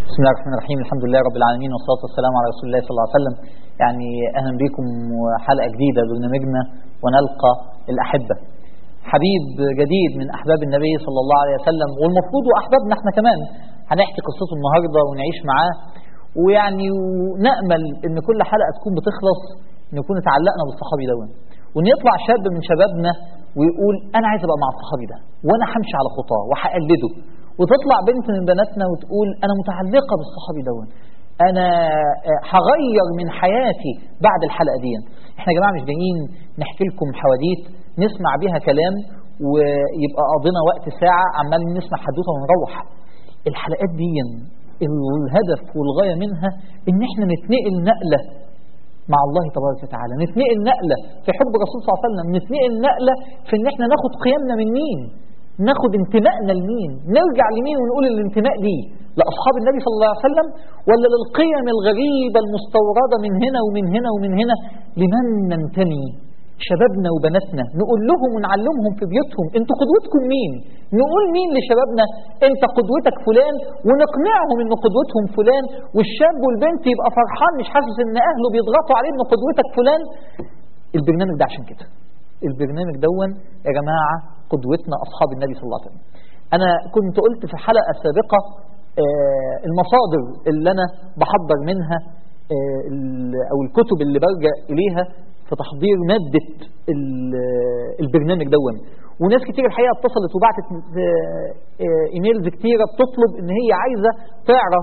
بسم الله الرحمن الرحيم الحمد لله رب العالمين والصلاة والسلام على رسول الله صلى الله عليه وسلم يعني أهلا بكم وحلقة جديدة برنامجنا ونلقى الأحبة حبيب جديد من أحباب النبي صلى الله عليه وسلم والمفروض وأحبابنا احنا كمان هنحكي قصته النهاردة ونعيش معاه ويعني نأمل إن كل حلقة تكون بتخلص نكون اتعلقنا بالصحابي دون وإن يطلع شاب من شبابنا ويقول أنا عايز أبقى مع الصحابي ده وأنا همشي على خطاه وهقلده وتطلع بنت من بناتنا وتقول أنا متعلقة بالصحابي دون أنا هغير من حياتي بعد الحلقة دي احنا يا جماعة مش جايين نحكي لكم حواديت نسمع بيها كلام ويبقى قضينا وقت ساعة عمال نسمع حدوثة ونروح الحلقات دي الهدف والغاية منها ان احنا نتنقل نقلة مع الله تبارك وتعالى نتنقل نقلة في حب الرسول صلى الله عليه وسلم نتنقل نقلة في ان احنا ناخد قيمنا من مين ناخد انتمائنا لمين نرجع لمين ونقول الانتماء ليه لأصحاب النبي صلى الله عليه وسلم ولا للقيم الغريبة المستوردة من هنا ومن هنا ومن هنا لمن ننتمي شبابنا وبناتنا نقول لهم ونعلمهم في بيوتهم انتوا قدوتكم مين نقول مين لشبابنا انت قدوتك فلان ونقنعهم ان قدوتهم فلان والشاب والبنت يبقى فرحان مش حاسس ان اهله بيضغطوا عليه ان قدوتك فلان البرنامج ده عشان كده البرنامج دون يا جماعة قدوتنا أصحاب النبي صلى الله عليه وسلم أنا كنت قلت في حلقة سابقة المصادر اللي أنا بحضر منها أو الكتب اللي برجع إليها في تحضير مادة البرنامج دون وناس كتير الحقيقة اتصلت وبعتت ايميلز كتيرة بتطلب ان هي عايزة تعرف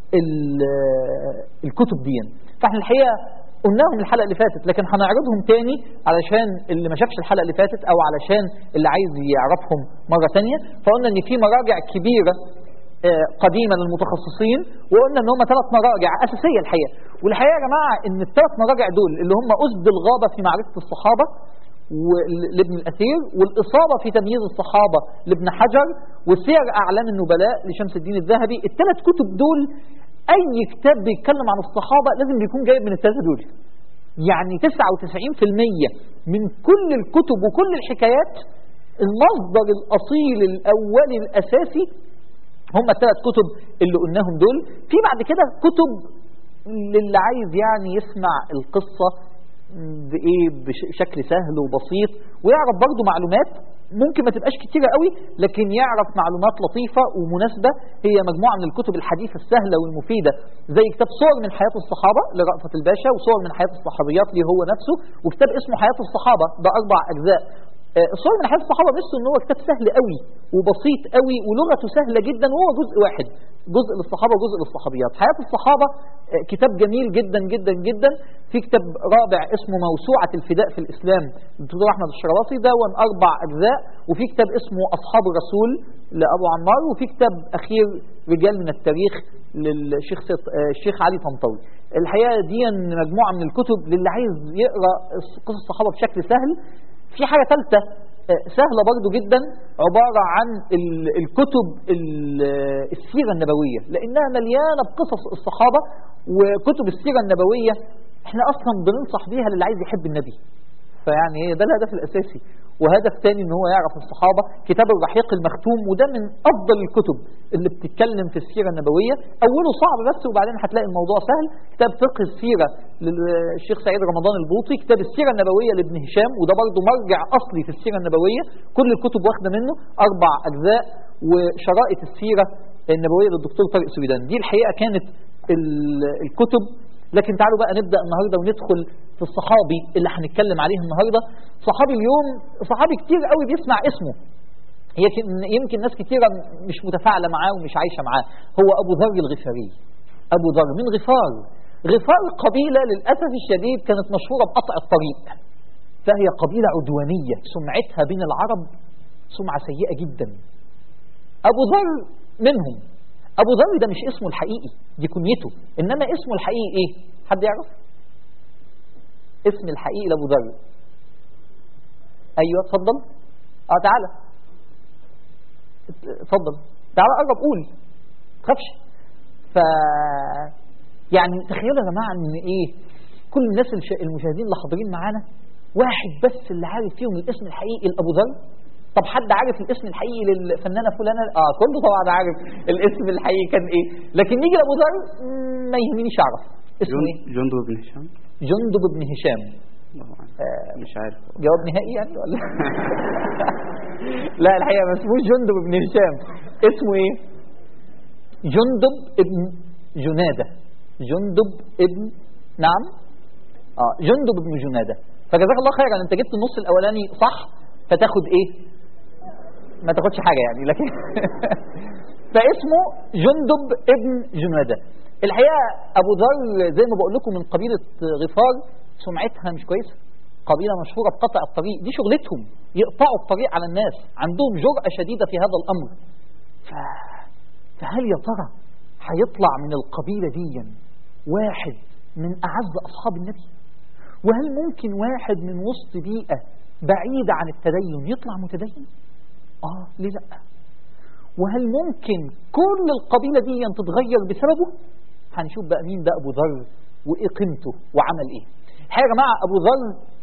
الكتب دي فاحنا الحقيقة قلناهم الحلقة اللي فاتت لكن هنعرضهم تاني علشان اللي ما شافش الحلقة اللي فاتت او علشان اللي عايز يعرفهم مرة تانية فقلنا ان في مراجع كبيرة قديمة للمتخصصين وقلنا ان هم ثلاث مراجع اساسية الحقيقة والحقيقة يا جماعة ان الثلاث مراجع دول اللي هم أسد الغابة في معرفة الصحابة لابن الأثير والإصابة في تمييز الصحابة لابن حجر وسير أعلام النبلاء لشمس الدين الذهبي الثلاث كتب دول أي كتاب بيتكلم عن الصحابة لازم بيكون جايب من الثلاثة دول يعني 99% من كل الكتب وكل الحكايات المصدر الأصيل الأولي الأساسي هم الثلاث كتب اللي قلناهم دول في بعد كده كتب للي عايز يعني يسمع القصة بإيه بشكل سهل وبسيط ويعرف برضه معلومات ممكن ما تبقاش كتيرة قوي لكن يعرف معلومات لطيفة ومناسبة هي مجموعة من الكتب الحديثة السهلة والمفيدة زي كتاب صور من حياة الصحابة لرأفت الباشا وصور من حياة الصحابيات ليه هو نفسه وكتاب اسمه حياة الصحابة ده أربع أجزاء صور من حياة الصحابة بس ان هو كتاب سهل قوي وبسيط قوي ولغته سهلة جدا وهو جزء واحد جزء للصحابة وجزء للصحابيات حياة الصحابة كتاب جميل جدا جدا جدا في كتاب رابع اسمه موسوعة الفداء في الإسلام للدكتور أحمد الشرواصي ده أربع أجزاء وفي كتاب اسمه أصحاب الرسول لأبو عمار وفي كتاب أخير رجال من التاريخ للشيخ الشيخ علي طنطاوي الحقيقة دي مجموعة من الكتب للي عايز يقرأ قصص الصحابة بشكل سهل في حاجة ثالثة سهلة برضو جدا عبارة عن الكتب السيرة النبوية لأنها مليانة بقصص الصحابة وكتب السيرة النبوية احنا أصلا بننصح بيها للي عايز يحب النبي فيعني ده الهدف الأساسي وهدف تاني ان هو يعرف الصحابة كتاب الرحيق المختوم وده من أفضل الكتب اللي بتتكلم في السيرة النبوية أوله صعب بس وبعدين هتلاقي الموضوع سهل كتاب فقه السيرة للشيخ سعيد رمضان البوطي كتاب السيرة النبوية لابن هشام وده برضه مرجع أصلي في السيرة النبوية كل الكتب واخدة منه أربع أجزاء وشرائط السيرة النبوية للدكتور طارق سويدان دي الحقيقة كانت الكتب لكن تعالوا بقى نبدأ النهاردة وندخل في الصحابي اللي هنتكلم عليه النهاردة صحابي اليوم صحابي كتير قوي بيسمع اسمه يمكن ناس كتيرة مش متفاعلة معاه ومش عايشة معاه هو أبو ذر الغفاري أبو ذر من غفار غفار قبيلة للأسف الشديد كانت مشهورة بقطع الطريق فهي قبيلة عدوانية سمعتها بين العرب سمعة سيئة جدا أبو ذر منهم أبو ذر ده مش اسمه الحقيقي دي كنيته إنما اسمه الحقيقي إيه حد يعرف اسم الحقيقي لأبو ذر أيوة اتفضل اه تعالى اتفضل تعالى قرب قول تخافش ف يعني تخيلوا يا جماعة ان ايه كل الناس المشاهدين اللي حاضرين معانا واحد بس اللي عارف فيهم الاسم الحقيقي لأبو ذر طب حد عارف الاسم الحقيقي للفنانه فلانه اه كله طبعا عارف الاسم الحقيقي كان ايه لكن نيجي لابو ذر مم، ما يهمنيش اعرف اسمه ايه جن- جندب بن هشام جندب بن هشام الله أعلم. آه، مش عارف جواب نهائي يعني ولا لا الحقيقه ما اسموش جندب بن هشام اسمه ايه جندب ابن جناده جندب ابن نعم اه جندب ابن جناده فجزاك الله خيرا انت جبت النص الاولاني صح فتاخد ايه ما تاخدش حاجه يعني لكن فاسمه جندب ابن جناده الحقيقه ابو ذر زي ما بقول لكم من قبيله غفار سمعتها مش كويسه قبيله مشهوره بقطع الطريق دي شغلتهم يقطعوا الطريق على الناس عندهم جرأة شديدة في هذا الأمر ف... فهل يا ترى هيطلع من القبيلة دي واحد من أعز أصحاب النبي وهل ممكن واحد من وسط بيئة بعيدة عن التدين يطلع متدين آه ليه لأ وهل ممكن كل القبيلة دي تتغير بسببه هنشوف بقى مين ده أبو ذر وإيه قيمته وعمل إيه الحقيقة يا جماعة أبو ذر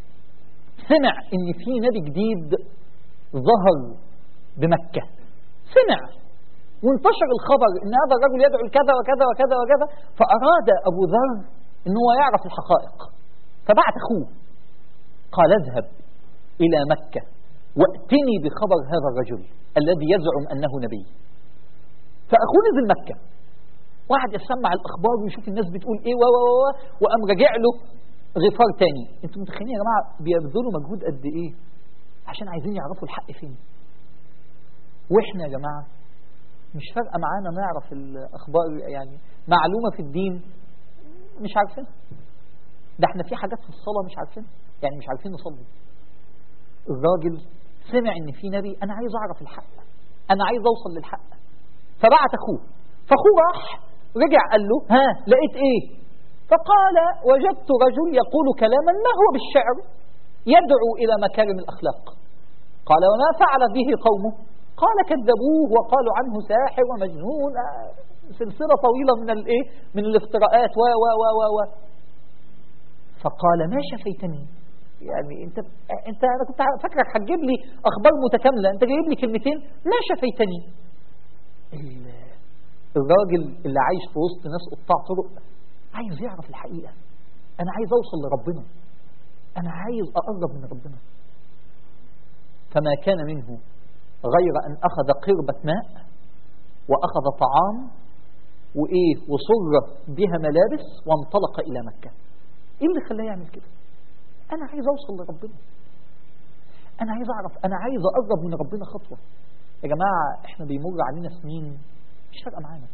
سمع إن في نبي جديد ظهر بمكة سمع وانتشر الخبر ان هذا الرجل يدعو لكذا وكذا وكذا وكذا فاراد ابو ذر ان هو يعرف الحقائق فبعت اخوه قال اذهب الى مكه واتني بخبر هذا الرجل الذي يزعم انه نبي فاخوه نزل مكه وقعد يسمع الاخبار ويشوف الناس بتقول ايه و و و وقام راجع له غفار تاني انتوا متخيلين يا جماعه بيبذلوا مجهود قد ايه عشان عايزين يعرفوا الحق فين واحنا يا جماعه مش فارقه معانا نعرف الاخبار يعني معلومه في الدين مش عارفينها ده احنا في حاجات في الصلاه مش عارفينها يعني مش عارفين نصلي الراجل سمع ان في نبي انا عايز اعرف الحق انا عايز اوصل للحق فبعت اخوه فاخوه راح رجع قال له ها لقيت ايه فقال وجدت رجل يقول كلاما ما هو بالشعر يدعو الى مكارم الاخلاق قال وما فعل به قومه قال كذبوه وقالوا عنه ساحر ومجنون آه، سلسلة طويلة من الايه من الافتراءات و و و و و فقال ما شفيتني يعني انت انت انا كنت فاكرك هتجيب لي اخبار متكامله انت جايب لي كلمتين ما شفيتني ال- الراجل اللي عايش في وسط ناس قطاع طرق عايز يعرف الحقيقه انا عايز اوصل لربنا انا عايز اقرب من ربنا فما كان منه غير أن أخذ قربة ماء وأخذ طعام وإيه وصر بها ملابس وانطلق إلى مكة إيه اللي خلاه يعمل كده أنا عايز أوصل لربنا أنا عايز أعرف أنا عايز أقرب من ربنا خطوة يا جماعة إحنا بيمر علينا سنين مش فارقة معانا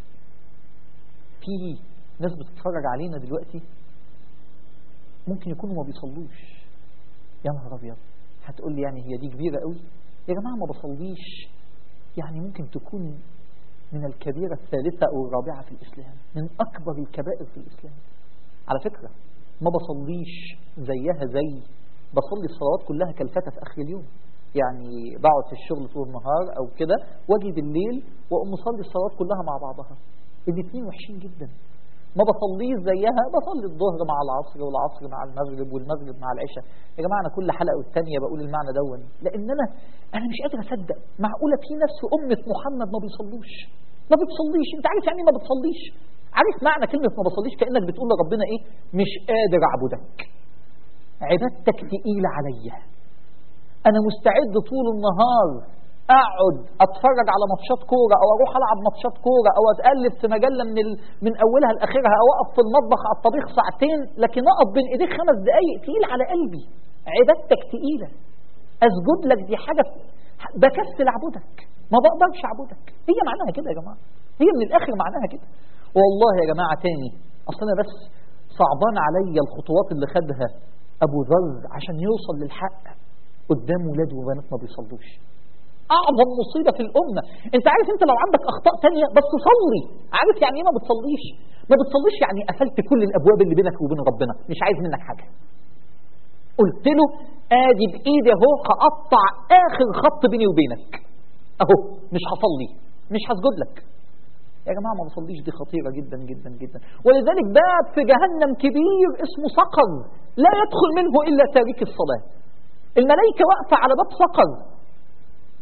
في ناس بتتفرج علينا دلوقتي ممكن يكونوا ما بيصلوش يا نهار أبيض هتقول لي يعني هي دي كبيرة قوي يا جماعة ما بصليش يعني ممكن تكون من الكبيرة الثالثة أو الرابعة في الإسلام من أكبر الكبائر في الإسلام على فكرة ما بصليش زيها زي بصلي الصلوات كلها كالفتة في آخر اليوم يعني بقعد في الشغل طول النهار أو كده واجي بالليل وأقوم مصلي الصلوات كلها مع بعضها الاثنين وحشين جدا ما بصليش زيها بصلي الظهر مع العصر والعصر مع المغرب والمغرب مع العشاء يا جماعه انا كل حلقه والتانيه بقول المعنى دون لان انا انا مش قادر اصدق معقوله في ناس في امه محمد ما بيصلوش ما بتصليش انت عارف يعني ايه ما بتصليش عارف معنى كلمه ما بصليش كانك بتقول لربنا ايه مش قادر اعبدك عبادتك تقيله عليا انا مستعد طول النهار اقعد اتفرج على ماتشات كوره او اروح العب ماتشات كوره او اتالف في مجله من ال... من اولها لاخرها او اقف في المطبخ على الطبيخ ساعتين لكن اقف بين ايديك خمس دقائق تقيل على قلبي عبادتك تقيله اسجد لك دي حاجه بكسل اعبدك ما بقدرش اعبدك هي معناها كده يا جماعه هي من الاخر معناها كده والله يا جماعه تاني اصل انا بس صعبان عليا الخطوات اللي خدها ابو ذر عشان يوصل للحق قدام ولاده وبنات ما بيصلوش اعظم مصيبه في الامه انت عارف انت لو عندك اخطاء تانية بس صلي عارف يعني ايه ما بتصليش ما بتصليش يعني قفلت كل الابواب اللي بينك وبين ربنا مش عايز منك حاجه قلت له ادي بايدي اهو هقطع اخر خط بيني وبينك اهو مش هصلي مش هسجد لك يا جماعه ما بصليش دي خطيره جدا جدا جدا ولذلك باب في جهنم كبير اسمه صقر لا يدخل منه الا تارك الصلاه الملائكه واقفه على باب صقر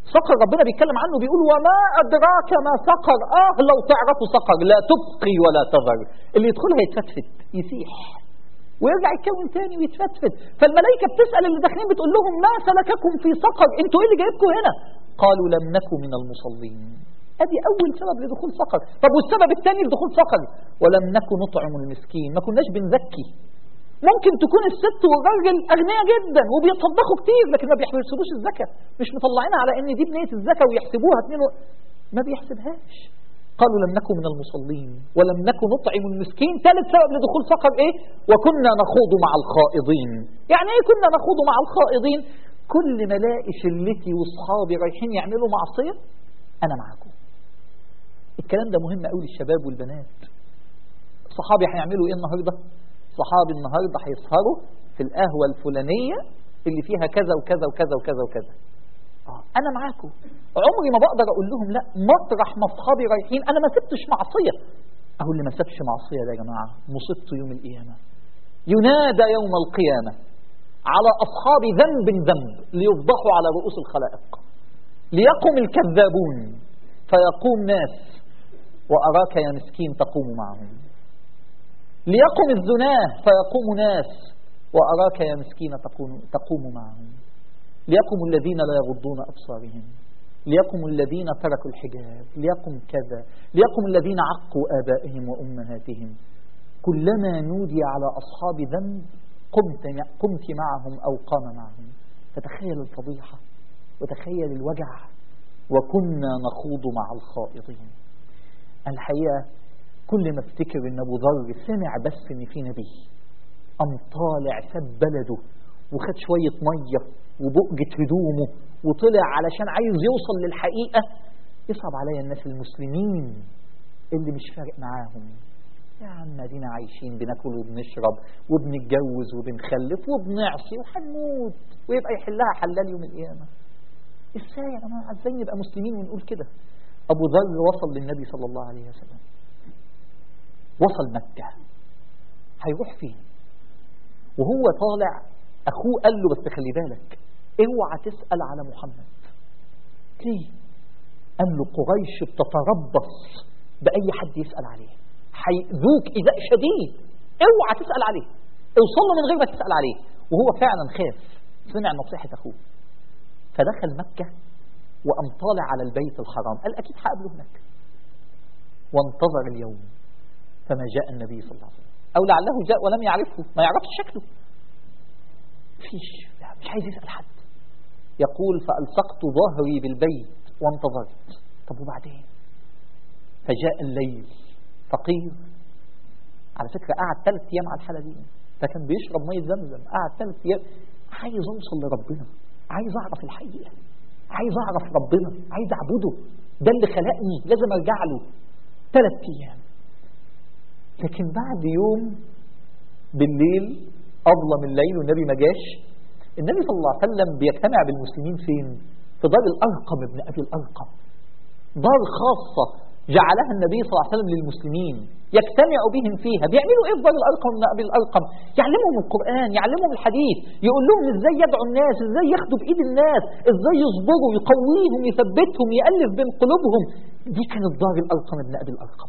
سقر ربنا بيتكلم عنه بيقول وما أدراك ما سقر آه لو تعرفوا سقر لا تبقي ولا تذر اللي يدخلها يتفتفت يسيح ويرجع يتكون تاني ويتفتفت فالملائكة بتسأل اللي داخلين بتقول لهم ما سلككم في سقر انتوا ايه اللي جايبكم هنا قالوا لم نكن من المصلين ادي اول سبب لدخول سقر طب والسبب الثاني لدخول سقر ولم نكن نطعم المسكين ما كناش بنزكي ممكن تكون الست والراجل اغنياء جدا وبيتصدقوا كتير لكن ما بيحسبوش الزكاه مش مطلعينها على ان دي بنيه الزكاه ويحسبوها اتنين و... ما بيحسبهاش قالوا لم نكن من المصلين ولم نكن نطعم المسكين ثالث سبب لدخول سقر ايه وكنا نخوض مع الخائضين يعني ايه كنا نخوض مع الخائضين كل ما الاقي شلتي واصحابي رايحين يعملوا معصيه انا معاكم الكلام ده مهم قوي للشباب والبنات صحابي هيعملوا ايه النهارده صحابي النهارده هيسهروا في القهوه الفلانيه اللي فيها كذا وكذا وكذا وكذا وكذا آه انا معاكم عمري ما بقدر اقول لهم لا مطرح ما اصحابي رايحين انا ما سبتش معصيه اهو اللي ما سابش معصيه ده يا جماعه مصيبته يوم القيامه ينادى يوم القيامه على اصحاب ذنب ذنب ليفضحوا على رؤوس الخلائق ليقم الكذابون فيقوم ناس واراك يا مسكين تقوم معهم ليقم الزناه فيقوم ناس وأراك يا مسكين تقوم, تقوم معهم ليقم الذين لا يغضون أبصارهم ليقم الذين تركوا الحجاب ليقم كذا ليقم الذين عقوا آبائهم وأمهاتهم كلما نودي على أصحاب ذنب قمت, قمت معهم أو قام معهم فتخيل الفضيحة وتخيل الوجع وكنا نخوض مع الخائضين الحقيقة كل ما افتكر ان ابو ذر سمع بس ان في نبي قام طالع ساب بلده وخد شويه ميه وبقجه هدومه وطلع علشان عايز يوصل للحقيقه يصعب عليا الناس المسلمين اللي مش فارق معاهم يا عم ادينا عايشين بناكل وبنشرب وبنتجوز وبنخلف وبنعصي وهنموت ويبقى يحلها حلال يوم القيامه ازاي يا جماعه ازاي نبقى مسلمين ونقول كده ابو ذر وصل للنبي صلى الله عليه وسلم وصل مكة هيروح فين وهو طالع أخوه قال له بس خلي بالك اوعى تسأل على محمد ليه قال له قريش بتتربص بأي حد يسأل عليه هيأذوك إذاء شديد اوعى تسأل عليه اوصل له من غير ما تسأل عليه وهو فعلا خاف سمع نصيحة أخوه فدخل مكة وقام طالع على البيت الحرام قال أكيد هقابله هناك وانتظر اليوم فما جاء النبي صلى الله عليه وسلم أو لعله جاء ولم يعرفه ما يعرفش شكله فيش مش عايز يسأل حد يقول فألصقت ظهري بالبيت وانتظرت طب وبعدين فجاء الليل فقير على فكرة قعد ثلاث أيام على الحالة دي فكان بيشرب مية زمزم قعد ثلاث أيام عايز أوصل لربنا عايز أعرف الحقيقة عايز أعرف ربنا عايز أعبده ده اللي خلقني لازم أرجع له ثلاث أيام لكن بعد يوم بالليل أظلم الليل والنبي ما جاش النبي صلى الله عليه وسلم بيجتمع بالمسلمين فين؟ في دار الأرقم ابن أبي الأرقم دار خاصة جعلها النبي صلى الله عليه وسلم للمسلمين يجتمع بهم فيها بيعملوا ايه في دار الارقم ابن ابي الارقم يعلمهم القران يعلمهم الحديث يقول لهم ازاي يدعوا الناس ازاي ياخدوا بايد الناس ازاي يصبروا يقويهم يثبتهم يالف بين قلوبهم دي كانت دار الارقم ابن ابي الارقم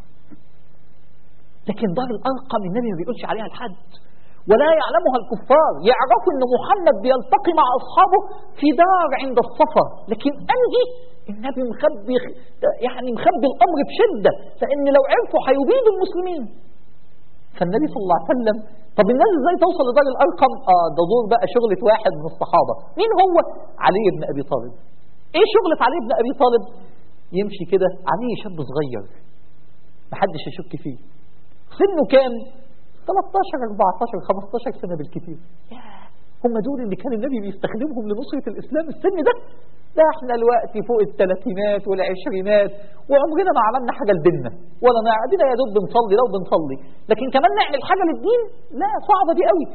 لكن دار الأرقم النبي ما بيقولش عليها لحد ولا يعلمها الكفار يعرفوا ان محمد بيلتقي مع اصحابه في دار عند الصفا لكن انهي النبي مخبي يعني مخبي الامر بشده لان لو عرفوا هيبيدوا المسلمين فالنبي صلى الله عليه وسلم طب الناس ازاي توصل لدار الارقم اه ده دور بقى شغله واحد من الصحابه مين هو علي بن ابي طالب ايه شغله علي بن ابي طالب يمشي كده علي شاب صغير محدش يشك فيه سنه كام 13 14 15 سنة بالكثير هم دول اللي كان النبي بيستخدمهم لنصرة الإسلام السن ده ده احنا دلوقتي فوق الثلاثينات والعشرينات وعمرنا ما عملنا حاجة لديننا ولا نعدنا يا دوب بنصلي لو بنصلي لكن كمان نعمل حاجة للدين لا صعبة دي قوي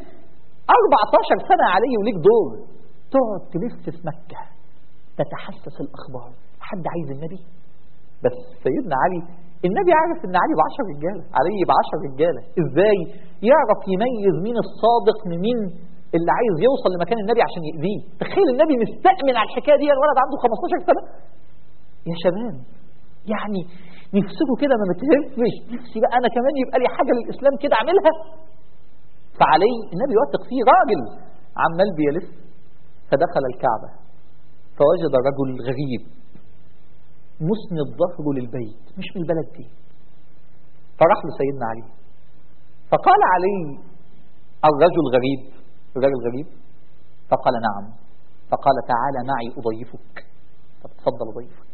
14 سنة علي وليك دور تقعد تلف في مكة تتحسس الأخبار حد عايز النبي بس سيدنا علي النبي عارف ان علي بعشر رجاله علي بعشر رجاله ازاي يعرف يميز مين الصادق من مين اللي عايز يوصل لمكان النبي عشان يأذيه تخيل النبي مستأمن على الحكاية دي الولد عنده 15 سنة يا شباب يعني نفسكم كده ما بتهفش نفسي بقى انا كمان يبقى لي حاجه للاسلام كده اعملها فعلي النبي يوثق فيه راجل عمال بيلف فدخل الكعبه فوجد رجل غريب مسند ظهره للبيت مش من البلد دي فراح لسيدنا علي فقال علي الرجل غريب الرجل غريب فقال نعم فقال تعالى معي أضيفك طب تفضل أضيفك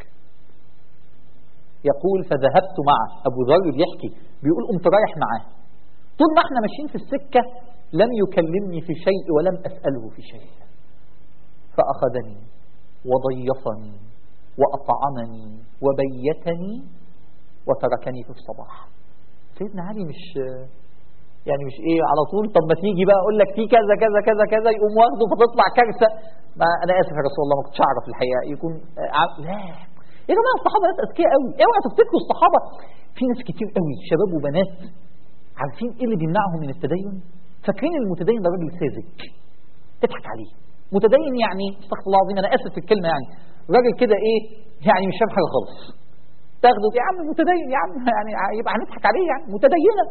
يقول فذهبت معه أبو ذر بيحكي بيقول قمت رايح معاه طول ما احنا ماشيين في السكة لم يكلمني في شيء ولم أسأله في شيء فأخذني وضيفني وأطعمني وبيتني وتركني في الصباح سيدنا علي مش يعني مش ايه على طول طب ما تيجي بقى اقول لك في كذا كذا كذا كذا يقوم واخده فتطلع كارثه ما انا اسف يا رسول الله ما كنتش اعرف الحقيقه يكون لا يا جماعه الصحابه ناس اذكياء قوي اوعوا تفتكروا الصحابه في ناس كتير قوي شباب وبنات عارفين ايه اللي بيمنعهم من التدين فاكرين المتدين ده راجل ساذج تضحك عليه متدين يعني استغفر الله العظيم انا اسف في الكلمه يعني راجل كده ايه يعني مش فاهم حاجه خالص تاخده يا عم متدين يا عم يعني يبقى هنضحك عليه يعني متدينه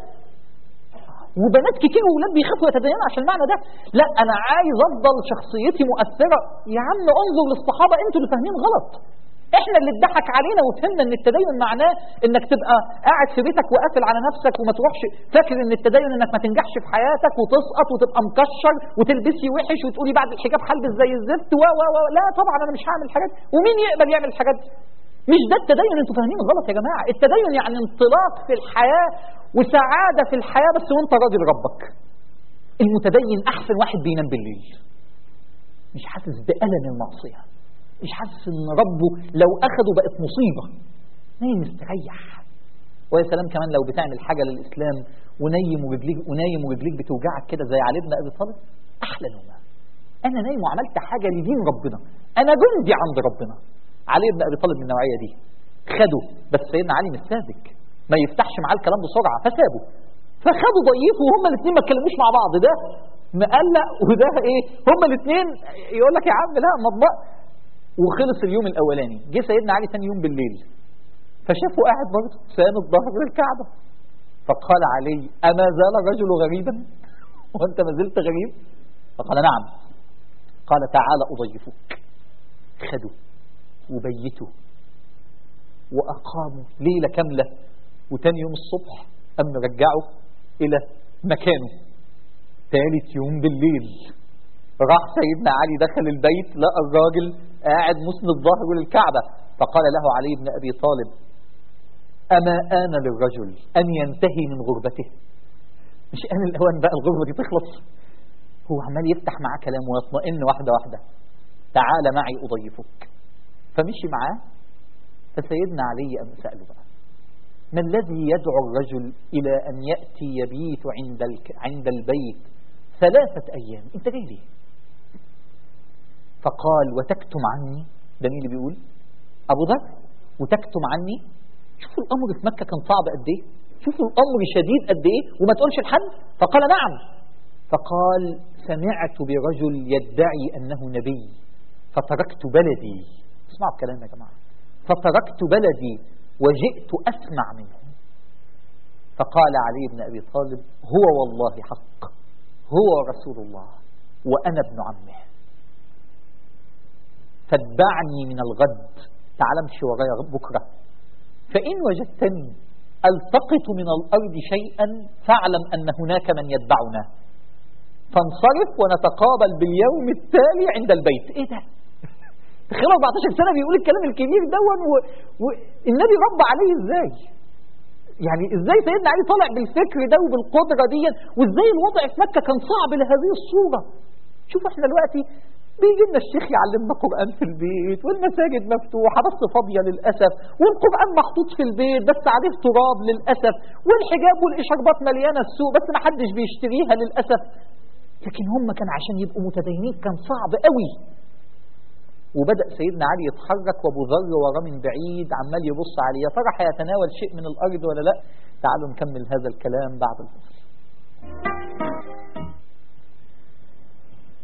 وبنات كتير واولاد بيخافوا يتدينوا عشان المعنى ده لا انا عايز افضل شخصيتي مؤثره يا عم انظر للصحابه انتوا اللي فاهمين غلط احنا اللي اتضحك علينا وفهمنا ان التدين معناه انك تبقى قاعد في بيتك وقافل على نفسك وما تروحش فاكر ان التدين انك ما تنجحش في حياتك وتسقط وتبقى مكشر وتلبسي وحش وتقولي بعد الحجاب هلبس زي الزفت و و و لا طبعا انا مش هعمل الحاجات ومين يقبل يعمل الحاجات دي مش ده التدين انتوا فاهمين غلط يا جماعه التدين يعني انطلاق في الحياه وسعاده في الحياه بس وانت راضي بربك المتدين احسن واحد بينام بالليل مش حاسس بالم المعصيه مش حاسس ان ربه لو اخده بقت مصيبه نايم مستريح ويا سلام كمان لو بتعمل حاجه للاسلام ونايم ورجليك ونايم ورجليك بتوجعك كده زي علي بن ابي طالب احلى نومه انا نايم وعملت حاجه لدين ربنا انا جندي عند ربنا علي بن ابي طالب من النوعيه دي خده بس سيدنا علي مش ساذج ما يفتحش معاه الكلام بسرعه فسابه فخدوا ضيفه وهما الاثنين ما اتكلموش مع بعض ده مقلق وده ايه هما الاثنين يقول لك يا عم لا مطبق وخلص اليوم الاولاني جه سيدنا علي ثاني يوم بالليل فشافه قاعد برضه ساند ظهر للكعبه فقال علي اما زال الرجل غريبا وانت ما زلت غريب فقال نعم قال تعال اضيفك خدوا وبيته وأقاموا ليلة كاملة وتاني يوم الصبح أم رجعوا إلى مكانه ثالث يوم بالليل راح سيدنا علي دخل البيت لقى الراجل قاعد مسند ظهره للكعبة فقال له علي بن أبي طالب أما آن للرجل أن ينتهي من غربته مش آن الأوان بقى الغربة دي تخلص هو عمال يفتح معاه كلام ويطمئن واحدة واحدة تعال معي أضيفك فمشي معاه فسيدنا علي أم سأله بقى ما الذي يدعو الرجل إلى أن يأتي يبيت عند, الك... عند البيت ثلاثة أيام أنت جاي ليه فقال وتكتم عني ده مين اللي بيقول أبو ذر وتكتم عني شوفوا الأمر في مكة كان صعب قد إيه شوفوا الأمر شديد قد إيه وما تقولش لحد فقال نعم فقال سمعت برجل يدعي أنه نبي فتركت بلدي اسمعوا الكلام يا جماعة فتركت بلدي وجئت أسمع منه فقال علي بن أبي طالب هو والله حق هو رسول الله وأنا ابن عمه فاتبعني من الغد تعال امشي ورايا بكرة فإن وجدتني التقط من الأرض شيئا فاعلم أن هناك من يتبعنا فانصرف ونتقابل باليوم التالي عند البيت ايه ده تخيل 14 سنه بيقول الكلام الكبير دون والنبي رب عليه ازاي يعني ازاي سيدنا علي طالع بالفكر ده وبالقدره دي وازاي الوضع في مكه كان صعب لهذه الصوره شوف احنا دلوقتي بيجي لنا الشيخ يعلمنا قرآن في البيت والمساجد مفتوحة بس فاضية للأسف والقرآن محطوط في البيت بس عليه تراب للأسف والحجاب والإشاربات مليانة السوق بس ما حدش بيشتريها للأسف لكن هم كان عشان يبقوا متدينين كان صعب قوي وبدأ سيدنا علي يتحرك وابو ذر وراه من بعيد عمال يبص عليه يا ترى هيتناول شيء من الأرض ولا لا تعالوا نكمل هذا الكلام بعد الفصل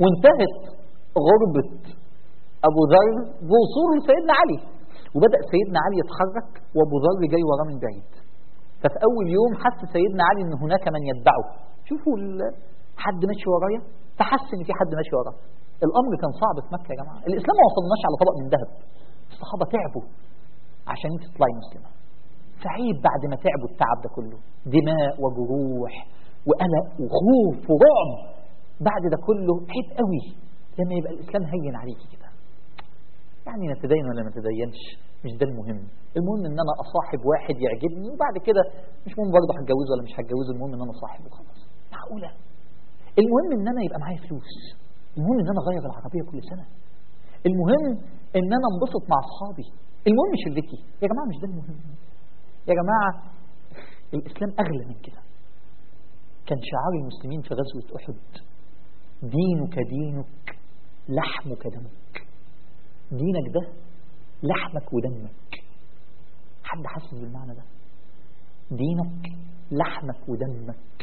وانتهت غربة أبو ذر بوصول سيدنا علي وبدأ سيدنا علي يتحرك وأبو ذر جاي وراه من بعيد ففي أول يوم حس سيدنا علي إن هناك من يتبعه شوفوا ال- حد ماشي ورايا فحس إن في حد ماشي وراه الأمر كان صعب في مكة يا جماعة الإسلام ما وصلناش على طبق من ذهب الصحابة تعبوا عشان انت تطلعي مسلمة فعيب بعد ما تعبوا التعب ده كله دماء وجروح وقلق وخوف ورعب بعد ده كله عيب قوي لما يبقى الإسلام هين عليكي كده يعني نتدين ولا ما نتدينش مش ده المهم المهم ان انا اصاحب واحد يعجبني وبعد كده مش مهم برضه هتجوزه ولا مش هتجوزه المهم ان انا اصاحبه خلاص معقوله المهم ان انا يبقى معايا فلوس المهم ان انا اغير العربيه كل سنه المهم ان انا انبسط مع اصحابي المهم شلتي يا جماعه مش ده المهم يا جماعه الاسلام اغلى من كده كان شعار المسلمين في غزوه احد دينك دينك لحمك دمك دينك ده لحمك ودمك حد حاسس بالمعنى ده دينك لحمك ودمك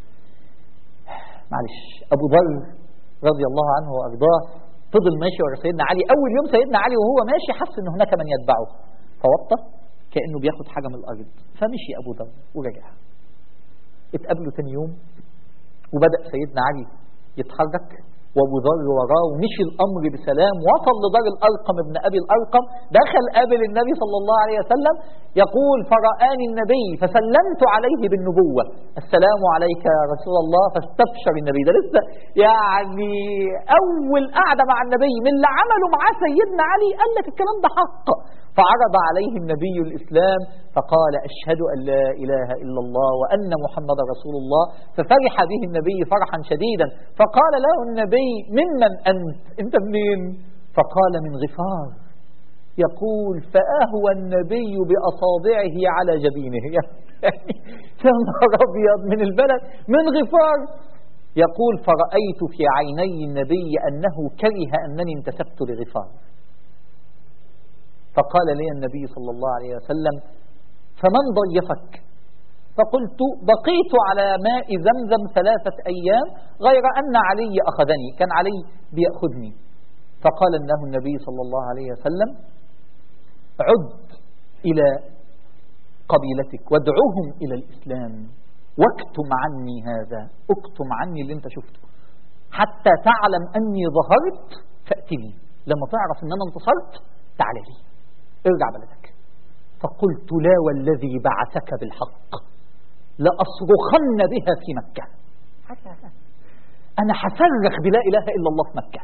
معلش ابو ذر رضي الله عنه وارضاه فضل ماشي ورا سيدنا علي اول يوم سيدنا علي وهو ماشي حس ان هناك من يتبعه فوطى كانه بياخد حاجه من الارض فمشي ابو ذر ورجع اتقابلوا تاني يوم وبدا سيدنا علي يتحرك وابو ذر وراه ومشي الامر بسلام وصل لدار الارقم ابن ابي الارقم دخل قابل النبي صلى الله عليه وسلم يقول فرآني النبي فسلمت عليه بالنبوه السلام عليك يا رسول الله فاستبشر النبي ده لسه يعني اول قعده مع النبي من اللي عمله معاه سيدنا علي قال لك الكلام ده حق فعرض عليه النبي الإسلام فقال أشهد أن لا إله إلا الله وأن محمد رسول الله ففرح به النبي فرحا شديدا فقال له النبي ممن أنت أنت منين فقال من غفار يقول فأهوى النبي بأصابعه على جبينه يعني يا نهار أبيض من البلد من غفار يقول فرأيت في عيني النبي أنه كره أنني انتسبت لغفار فقال لي النبي صلى الله عليه وسلم فمن ضيفك فقلت بقيت على ماء زمزم ثلاثة أيام غير أن علي أخذني كان علي بيأخذني فقال له النبي صلى الله عليه وسلم عد إلى قبيلتك وادعوهم إلى الإسلام واكتم عني هذا اكتم عني اللي انت شفته حتى تعلم أني ظهرت فأتني لما تعرف أن أنا انتصرت تعال لي ارجع بلدك فقلت لا والذي بعثك بالحق لأصرخن بها في مكة أنا هصرخ بلا إله إلا الله في مكة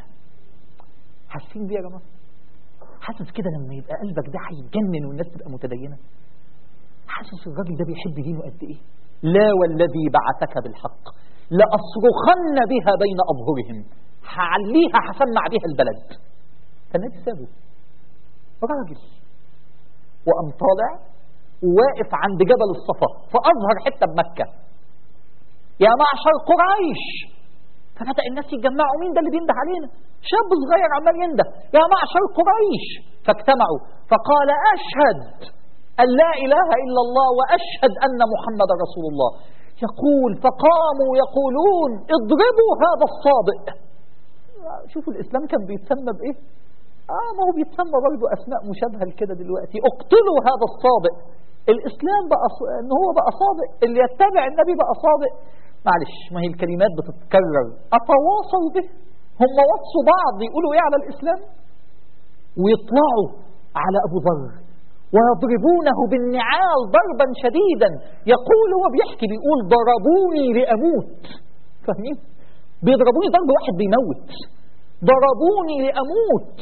حاسين بيه يا جماعة حاسس كده لما يبقى قلبك ده هيتجنن والناس تبقى متدينة حاسس الراجل ده بيحب دينه قد إيه لا والذي بعثك بالحق لأصرخن بها بين أظهرهم هعليها هسمع بها البلد فالنبي سابه راجل وقام طالع وواقف عند جبل الصفا في أظهر حتة بمكة يا معشر قريش فبدأ الناس يتجمعوا مين ده اللي بينده علينا شاب صغير عمال ينده يا معشر قريش فاجتمعوا فقال أشهد أن لا إله إلا الله وأشهد أن محمد رسول الله يقول فقاموا يقولون اضربوا هذا الصابئ شوفوا الإسلام كان بيتسمى بإيه آه ما هو بيتسمى برضه أسماء مشابهة لكده دلوقتي اقتلوا هذا الصابئ الإسلام بقى ص... إن هو بقى صادق اللي يتبع النبي بقى صادق معلش ما هي الكلمات بتتكرر أتواصوا به هم وصوا بعض يقولوا إيه على الإسلام ويطلعوا على أبو ذر ويضربونه بالنعال ضربا شديدا يقول هو بيحكي بيقول ضربوني لأموت فاهمين بيضربوني ضرب واحد بيموت ضربوني لأموت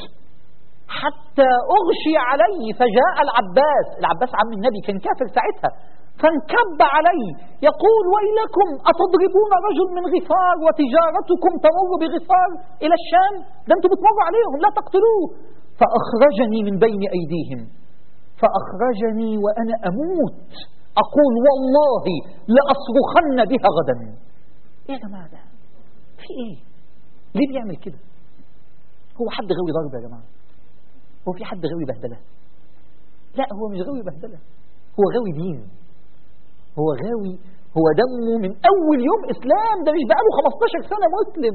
حتى أغشي علي فجاء العباس العباس عم النبي كان كافر ساعتها فانكب علي يقول ويلكم أتضربون رجل من غفار وتجارتكم تمر بغفار إلى الشام ده أنتم بتمروا عليهم لا تقتلوه فأخرجني من بين أيديهم فأخرجني وأنا أموت أقول والله لأصرخن بها غدا إيه يا جماعة ده في إيه ليه بيعمل كده هو حد غاوي ضرب يا جماعة هو في حد غاوي بهدلة لا هو مش غاوي بهدلة هو غاوي دين هو غاوي هو دمه من أول يوم إسلام ده مش بقاله 15 سنة مسلم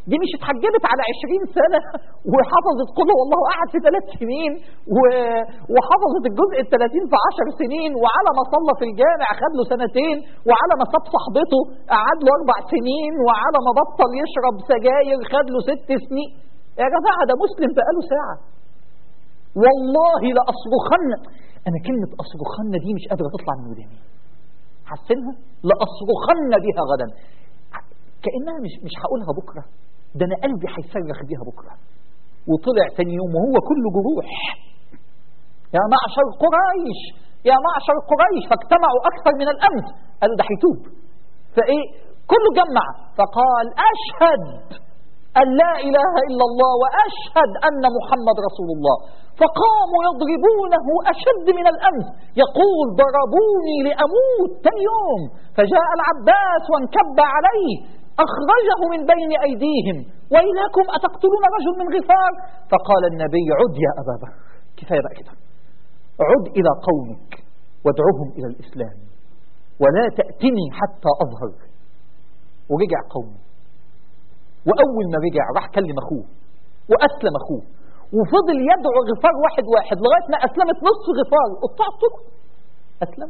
دي مش اتحجبت على 20 سنة وحفظت قل هو الله أحد في ثلاث سنين و... وحفظت الجزء ال 30 في 10 سنين وعلى ما صلى في الجامع خد له سنتين وعلى ما ساب صاحبته قعد له أربع سنين وعلى ما بطل يشرب سجاير خد له ست سنين يا جماعة ده مسلم بقاله ساعة والله لأصرخن أنا كلمة أصرخن دي مش قادرة تطلع من وداني حسنها لأصرخن بها غدا كأنها مش مش هقولها بكرة ده أنا قلبي هيصرخ بيها بكرة وطلع تاني يوم وهو كله جروح يا معشر قريش يا معشر قريش فاجتمعوا أكثر من الأمس قالوا ده هيتوب فإيه كله جمع فقال أشهد أن لا إله إلا الله وأشهد أن محمد رسول الله فقاموا يضربونه أشد من الأمس يقول ضربوني لأموت تاني يوم فجاء العباس وانكب عليه أخرجه من بين أيديهم وإليكم أتقتلون رجل من غفار فقال النبي عد يا أبا بكر كفاية بقى كده عد إلى قومك وادعوهم إلى الإسلام ولا تأتني حتى أظهر ورجع قومه وأول ما رجع راح كلم أخوه وأسلم أخوه وفضل يدعو غفار واحد واحد لغاية ما أسلمت نصف غفار قطاع الطرق أسلم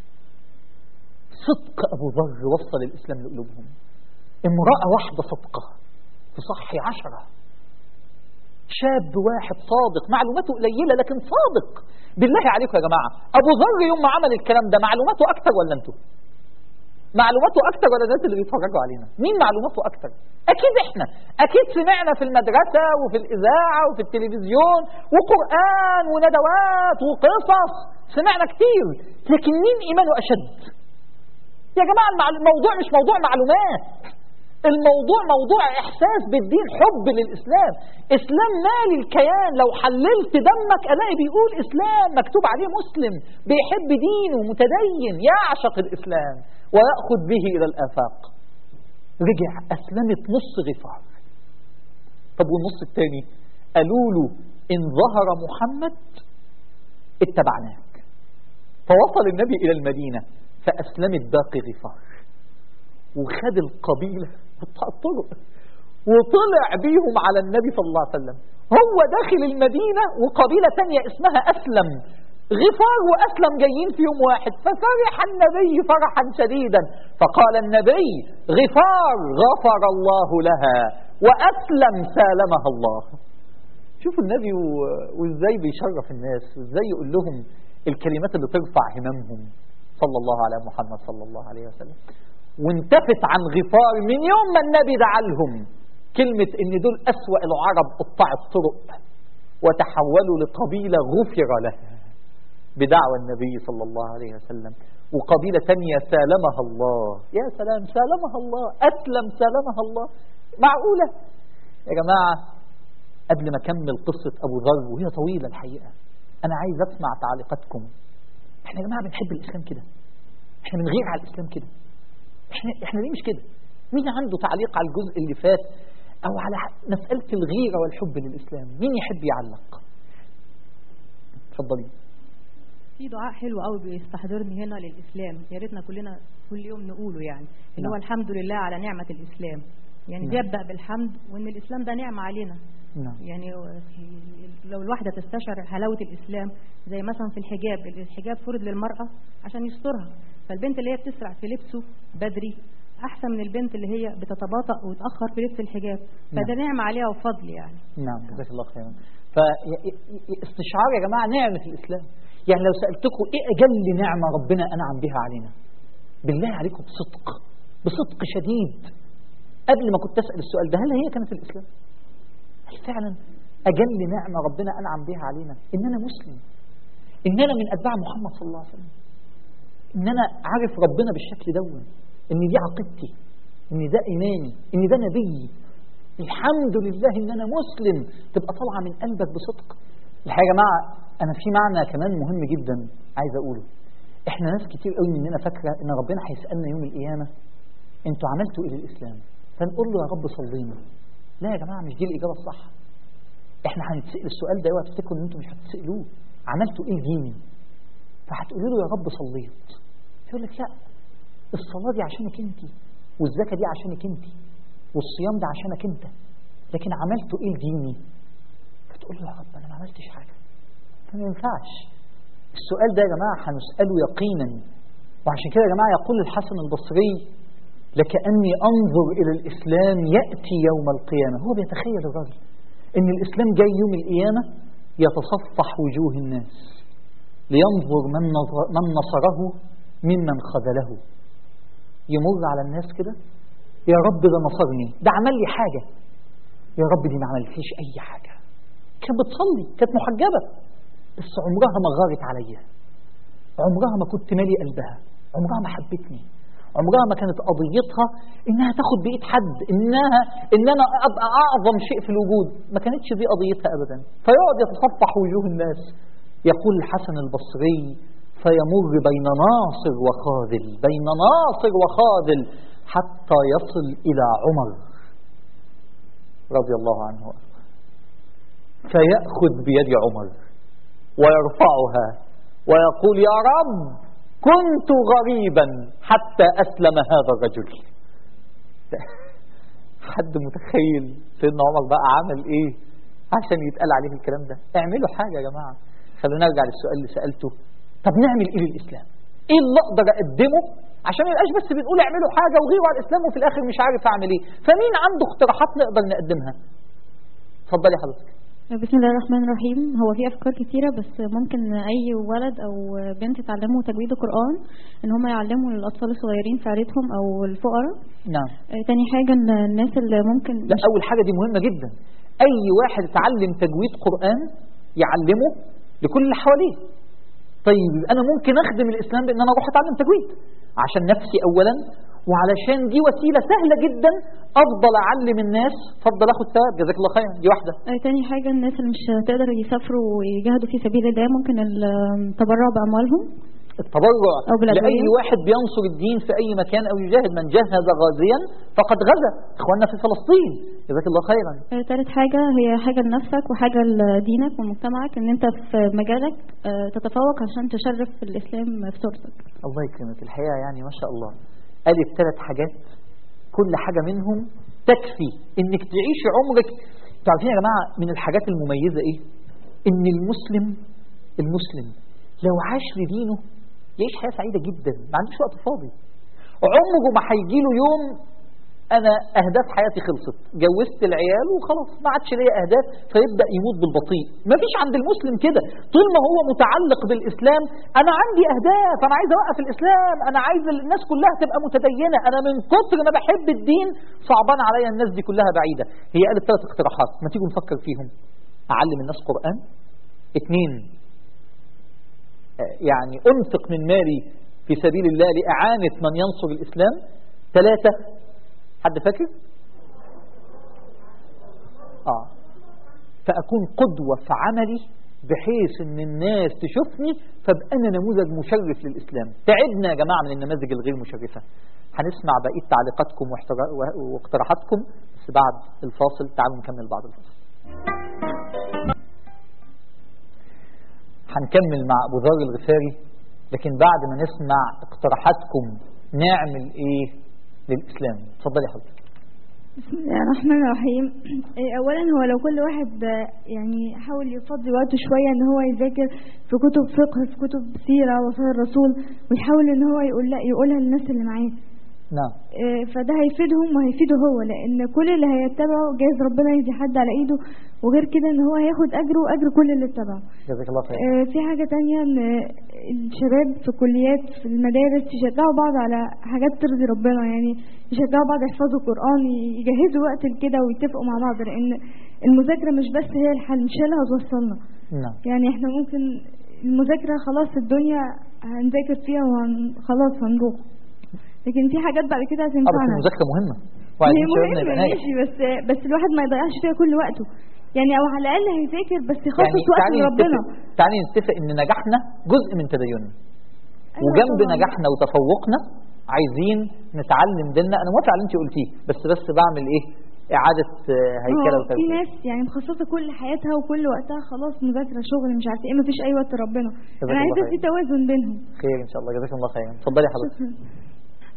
صدق أبو ذر وصل الإسلام لقلوبهم امرأة واحدة صدقة تصحي عشرة شاب واحد صادق معلوماته قليلة لكن صادق بالله عليكم يا جماعة أبو ذر يوم ما عمل الكلام ده معلوماته أكتر ولا أنتوا معلوماته أكتر ولا الناس اللي بيتفرجوا علينا مين معلوماته أكتر أكيد إحنا أكيد سمعنا في المدرسة وفي الإذاعة وفي التلفزيون وقرآن وندوات وقصص سمعنا كتير لكن مين إيمانه أشد يا جماعة الموضوع مش موضوع معلومات الموضوع موضوع إحساس بالدين حب للإسلام إسلام مال الكيان لو حللت دمك ألاقي بيقول إسلام مكتوب عليه مسلم بيحب دينه متدين يعشق الإسلام ويأخذ به إلى الآفاق رجع أسلمت نص غفار طب والنص الثاني قالوا له إن ظهر محمد اتبعناك فوصل النبي إلى المدينة فأسلمت باقي غفار وخد القبيلة قطع الطرق وطلع بيهم على النبي صلى الله عليه وسلم هو داخل المدينة وقبيلة تانية اسمها أسلم غفار وأسلم جايين في يوم واحد ففرح النبي فرحا شديدا فقال النبي غفار غفر الله لها وأسلم سالمها الله شوفوا النبي وازاي بيشرف الناس وازاي يقول لهم الكلمات اللي ترفع هممهم صلى الله على محمد صلى الله عليه وسلم وانتفت عن غفار من يوم ما النبي دعا لهم كلمة ان دول أسوأ العرب قطاع الطرق وتحولوا لقبيلة غفر لها بدعوى النبي صلى الله عليه وسلم وقبيلة تانية سالمها الله يا سلام سالمها الله أسلم سالمها الله معقولة يا جماعة قبل ما أكمل قصة أبو ذر وهي طويلة الحقيقة أنا عايز أسمع تعليقاتكم إحنا يا جماعة بنحب الإسلام كده إحنا بنغير على الإسلام كده إحنا, إحنا ليه مش كده مين عنده تعليق على الجزء اللي فات أو على مسألة الغيرة والحب للإسلام مين يحب يعلق اتفضلي في دعاء حلو قوي بيستحضرني هنا للإسلام يا ريتنا كلنا كل يوم نقوله يعني اللي هو الحمد لله على نعمة الإسلام يعني نعم. بيبدأ بالحمد وإن الإسلام ده نعمة علينا نعم يعني لو الواحدة تستشعر حلاوة الإسلام زي مثلا في الحجاب الحجاب فرض للمرأة عشان يسترها فالبنت اللي هي بتسرع في لبسه بدري أحسن من البنت اللي هي بتتباطأ وتأخر في لبس الحجاب فده نعم. نعمة عليها وفضل يعني نعم جزاك الله خيرا فاستشعار يا جماعة نعمة الإسلام يعني لو سألتكم إيه أجل نعمة ربنا أنعم بها علينا بالله عليكم بصدق بصدق شديد قبل ما كنت أسأل السؤال ده هل هي كانت الإسلام هل فعلا أجل نعمة ربنا أنعم بها علينا إن أنا مسلم إن أنا من أتباع محمد صلى الله عليه وسلم إن أنا عارف ربنا بالشكل دون إن دي عقيدتي إن ده إيماني إن ده نبي الحمد لله إن أنا مسلم تبقى طالعة من قلبك بصدق الحقيقة يا جماعة أنا في معنى كمان مهم جدا عايز أقوله إحنا ناس كتير قوي مننا فاكرة إن ربنا هيسألنا يوم القيامة أنتوا عملتوا إيه للإسلام فنقول له يا رب صلينا لا يا جماعة مش دي الإجابة الصح إحنا هنتسأل السؤال ده اوعى تفتكروا إن أنتوا مش هتسألوه عملتوا إيه ديني فهتقولوا له يا رب صليت يقول لك لا الصلاة دي عشانك أنت والزكاة دي عشانك أنت والصيام ده عشانك انت لكن عملته ايه لديني فتقول له يا رب انا ما عملتش حاجه فما ينفعش السؤال ده يا جماعه هنساله يقينا وعشان كده يا جماعه يقول الحسن البصري لكأني أنظر إلى الإسلام يأتي يوم القيامة هو بيتخيل الراجل إن الإسلام جاي يوم القيامة يتصفح وجوه الناس لينظر من, نظر من نصره ممن خذله يمر على الناس كده يا رب ده نصرني ده عمل لي حاجة يا رب دي ما عملتليش أي حاجة كانت بتصلي كانت محجبة بس عمرها ما غارت عليا عمرها ما كنت مالي قلبها عمرها ما حبتني عمرها ما كانت قضيتها انها تاخد بايد حد انها ان انا ابقى اعظم شيء في الوجود ما كانتش دي قضيتها ابدا فيقعد يتصفح وجوه الناس يقول الحسن البصري فيمر بين ناصر وخاذل بين ناصر وخاذل حتى يصل الى عمر رضي الله عنه فيأخذ بيد عمر ويرفعها ويقول يا رب كنت غريبا حتى أسلم هذا الرجل حد متخيل سيدنا عمر بقى عمل ايه عشان يتقال عليه الكلام ده اعملوا حاجة يا جماعة خلونا نرجع للسؤال اللي سألته طب نعمل ايه للإسلام ايه اللي اقدر اقدمه عشان ما يبقاش بس بنقول اعملوا حاجة وغيروا على الإسلام وفي الآخر مش عارف اعمل ايه فمين عنده اقتراحات نقدر نقدمها اتفضلي حضرتك بسم الله الرحمن الرحيم هو في افكار كتيره بس ممكن اي ولد او بنت يتعلموا تجويد القران ان هم يعلموا الاطفال الصغيرين في عيلتهم او الفقراء نعم آه، تاني حاجه ان الناس اللي ممكن لا أول حاجة دي مهمة جدا أي واحد اتعلم تجويد قرآن يعلمه لكل اللي حواليه طيب يبقى أنا ممكن أخدم الإسلام بأن أنا أروح أتعلم تجويد عشان نفسي أولا وعلشان دي وسيلة سهلة جدا أفضل أعلم الناس فضل أخد ثواب جزاك الله خيرا دي واحدة آه، تاني حاجه الناس اللي مش هتقدر يسافروا ويجاهدوا في سبيل الله ممكن التبرع باموالهم التبرع أو بالأدوية. لأي واحد بينصر الدين في أي مكان أو يجاهد من جهز غازيا فقد غزا إخواننا في فلسطين جزاك الله خيرا آه، تالت حاجة هي حاجة لنفسك وحاجة لدينك ومجتمعك ان انت في مجالك آه، تتفوق عشان تشرف الاسلام في صورتك الله يكرمك الحقيقة يعني ما شاء الله قالت ثلاث حاجات كل حاجة منهم تكفي انك تعيشي عمرك تعرفين يا جماعة من الحاجات المميزة ايه ان المسلم المسلم لو عاش لدينه يعيش حياة سعيدة جدا ما عندوش وقت فاضي عمره ما هيجي له يوم انا اهداف حياتي خلصت جوزت العيال وخلاص ما عادش ليا اهداف فيبدا يموت بالبطيء ما فيش عند المسلم كده طول ما هو متعلق بالاسلام انا عندي اهداف انا عايز اوقف الاسلام انا عايز الناس كلها تبقى متدينه انا من كتر ما بحب الدين صعبان عليا الناس دي كلها بعيده هي قالت ثلاث اقتراحات ما تيجوا نفكر فيهم اعلم الناس قران اثنين آه، يعني انفق من مالي في سبيل الله لاعانه من ينصر الاسلام ثلاثه حد فاكر اه فاكون قدوه في عملي بحيث ان الناس تشوفني فابقى انا نموذج مشرف للاسلام تعبنا يا جماعه من النماذج الغير مشرفه هنسمع بقيه تعليقاتكم واحترا- واقتراحاتكم بس بعد الفاصل تعالوا نكمل بعد الفاصل هنكمل مع ابو ذر الغفاري لكن بعد ما نسمع اقتراحاتكم نعمل ايه للاسلام اتفضلي يا حضرتك بسم الله الرحمن الرحيم إيه، اولا هو لو كل واحد آه، يعني حاول يفضي وقته شويه ان هو يذاكر في كتب فقه في كتب سيره وصايا الرسول ويحاول ان هو يقول يقولها للناس اللي معاه نعم إيه، فده هيفيدهم وهيفيده هو لان كل اللي هيتبعه جايز ربنا يهدي حد على ايده وغير كده ان هو هياخد اجره واجر كل اللي اتبعه جزاك الله خير آه، في حاجة تانية ان الشباب في الكليات في المدارس يشجعوا بعض على حاجات ترضي ربنا يعني يشجعوا بعض يحفظوا القرآن يجهزوا وقت كده ويتفقوا مع بعض لان المذاكرة مش بس هي الحل مش هي اللي هتوصلنا نعم يعني احنا ممكن المذاكرة خلاص الدنيا هنذاكر فيها وخلاص هنروح لكن في حاجات بعد كده اه بس هتنفعنا المذاكره مهمه هي وعايزين شبابنا مهمة يبقى ناجح ماشي بس بس الواحد ما يضيعش فيها كل وقته يعني او على الاقل هيذاكر بس يخصص يعني وقت تعالي لربنا نتفق تعالي نتفق ان نجاحنا جزء من تديننا أيوة وجنب طبعاً. نجاحنا وتفوقنا عايزين نتعلم ديننا انا موافق على اللي انت قلتيه بس بس بعمل ايه اعاده آه، هيكله هو في وتوزيع ناس يعني مخصصه كل حياتها وكل وقتها خلاص مذاكره شغل مش عارفه ايه مفيش اي وقت لربنا جزاك انا الله عايزه خير. في توازن بينهم خير ان شاء الله جزاك الله خيرا اتفضلي حضرتك شكرا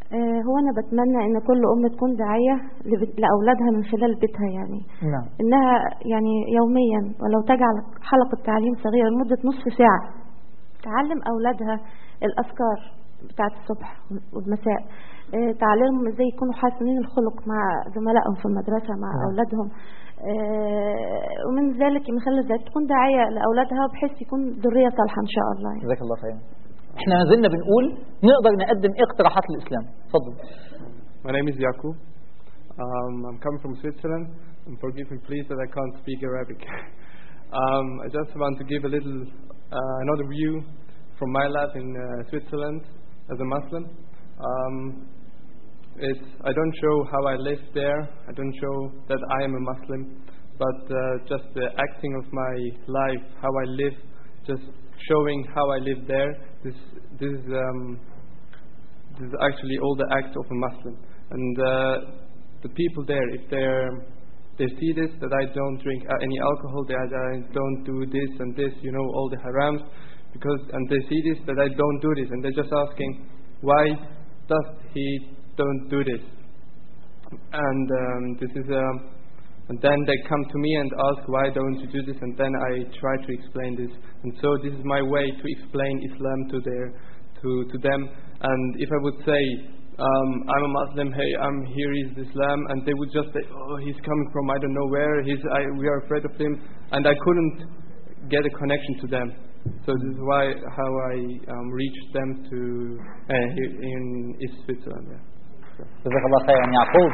آه، هو أنا بتمنى إن كل أم تكون داعية لبت- لأولادها من خلال بيتها يعني نعم إنها يعني يوميا ولو تجعل حلقة تعليم صغيرة لمدة نصف ساعة تعلم أولادها الأذكار بتاعت الصبح والمساء آه، تعلمهم ازاي يكونوا حاسمين الخلق مع زملائهم في المدرسة مع نعم. أولادهم آه، ومن ذلك من خلال ذلك تكون داعية لأولادها بحيث يكون ذرية صالحة إن شاء الله يعني. جزاك الله خيرا احنا ما زلنا بنقول نقدر نقدم ايه اقتراحات الاسلام اتفضل My name is Yakub. Um, I'm coming from Switzerland. And forgive me, please, that I can't speak Arabic. um, I just want to give a little uh, another view from my life in uh, Switzerland as a Muslim. Um, it's, I don't show how I live there. I don't show that I am a Muslim, but uh, just the acting of my life, how I live, just showing how I live there. This, this is. Um, this is actually all the acts of a Muslim. And uh, the people there, if they're, they see this, that I don't drink uh, any alcohol, that I don't do this and this, you know, all the harams, because, and they see this, that I don't do this, and they're just asking, why does he don't do this? And um, this is, um, and then they come to me and ask, why don't you do this? And then I try to explain this. And so this is my way to explain Islam to their, to, to them. And if I would say, um, I'm a Muslim, hey, I'm here is Islam, and they would just say, oh, he's coming from I don't know where, he's, I, we are afraid of him, and I couldn't get a connection to them. So this is why how I um, reached them to uh, here in East Switzerland. Yeah. So. جزاك الله خيرا يعقوب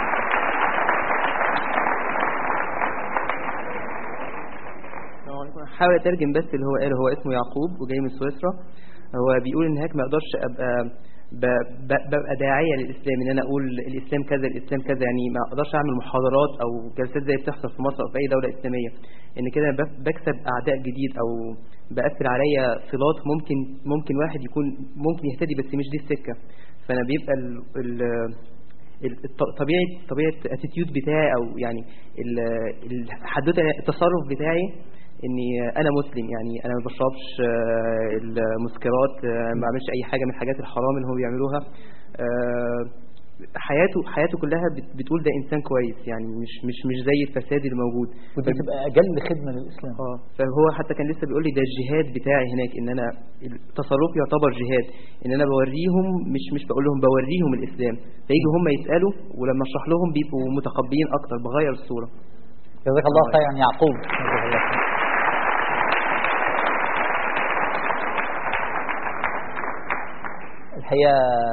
السلام عليكم هحاول اترجم بس اللي هو قاله هو اسمه يعقوب وجاي من سويسرا هو بيقول ان هيك ما اقدرش ابقى ب- ب- ببقى داعيه للاسلام ان انا اقول الاسلام كذا الاسلام كذا يعني ما اقدرش اعمل محاضرات او جلسات زي بتحصل في مصر او في اي دوله اسلاميه ان كده أنا بف- بكسب اعداء جديد او بقفل عليا صلات ممكن ممكن واحد يكون ممكن يهتدي بس مش دي السكه فانا بيبقى ال ال ال- الط- طبيعه طبيعه الاتيتيود بتاعي او يعني ال- الحدوته التصرف بتاعي اني انا مسلم يعني انا ما بشربش آه، المسكرات آه، ما بعملش اي حاجه من الحاجات الحرام اللي هم بيعملوها آه، حياته حياته كلها بت- بتقول ده انسان كويس يعني مش مش مش زي الفساد اللي موجود ودي تبقى اجل خدمه للاسلام اه فهو حتى كان لسه بيقول لي ده الجهاد بتاعي هناك ان انا التصرف يعتبر جهاد ان انا بوريهم مش مش بقول لهم بوريهم الاسلام فيجوا هم يسالوا ولما اشرح لهم بيبقوا متقبلين اكتر بغير الصوره جزاك الله خيرا يعقوب جزاك الله خيرا. الحقيقة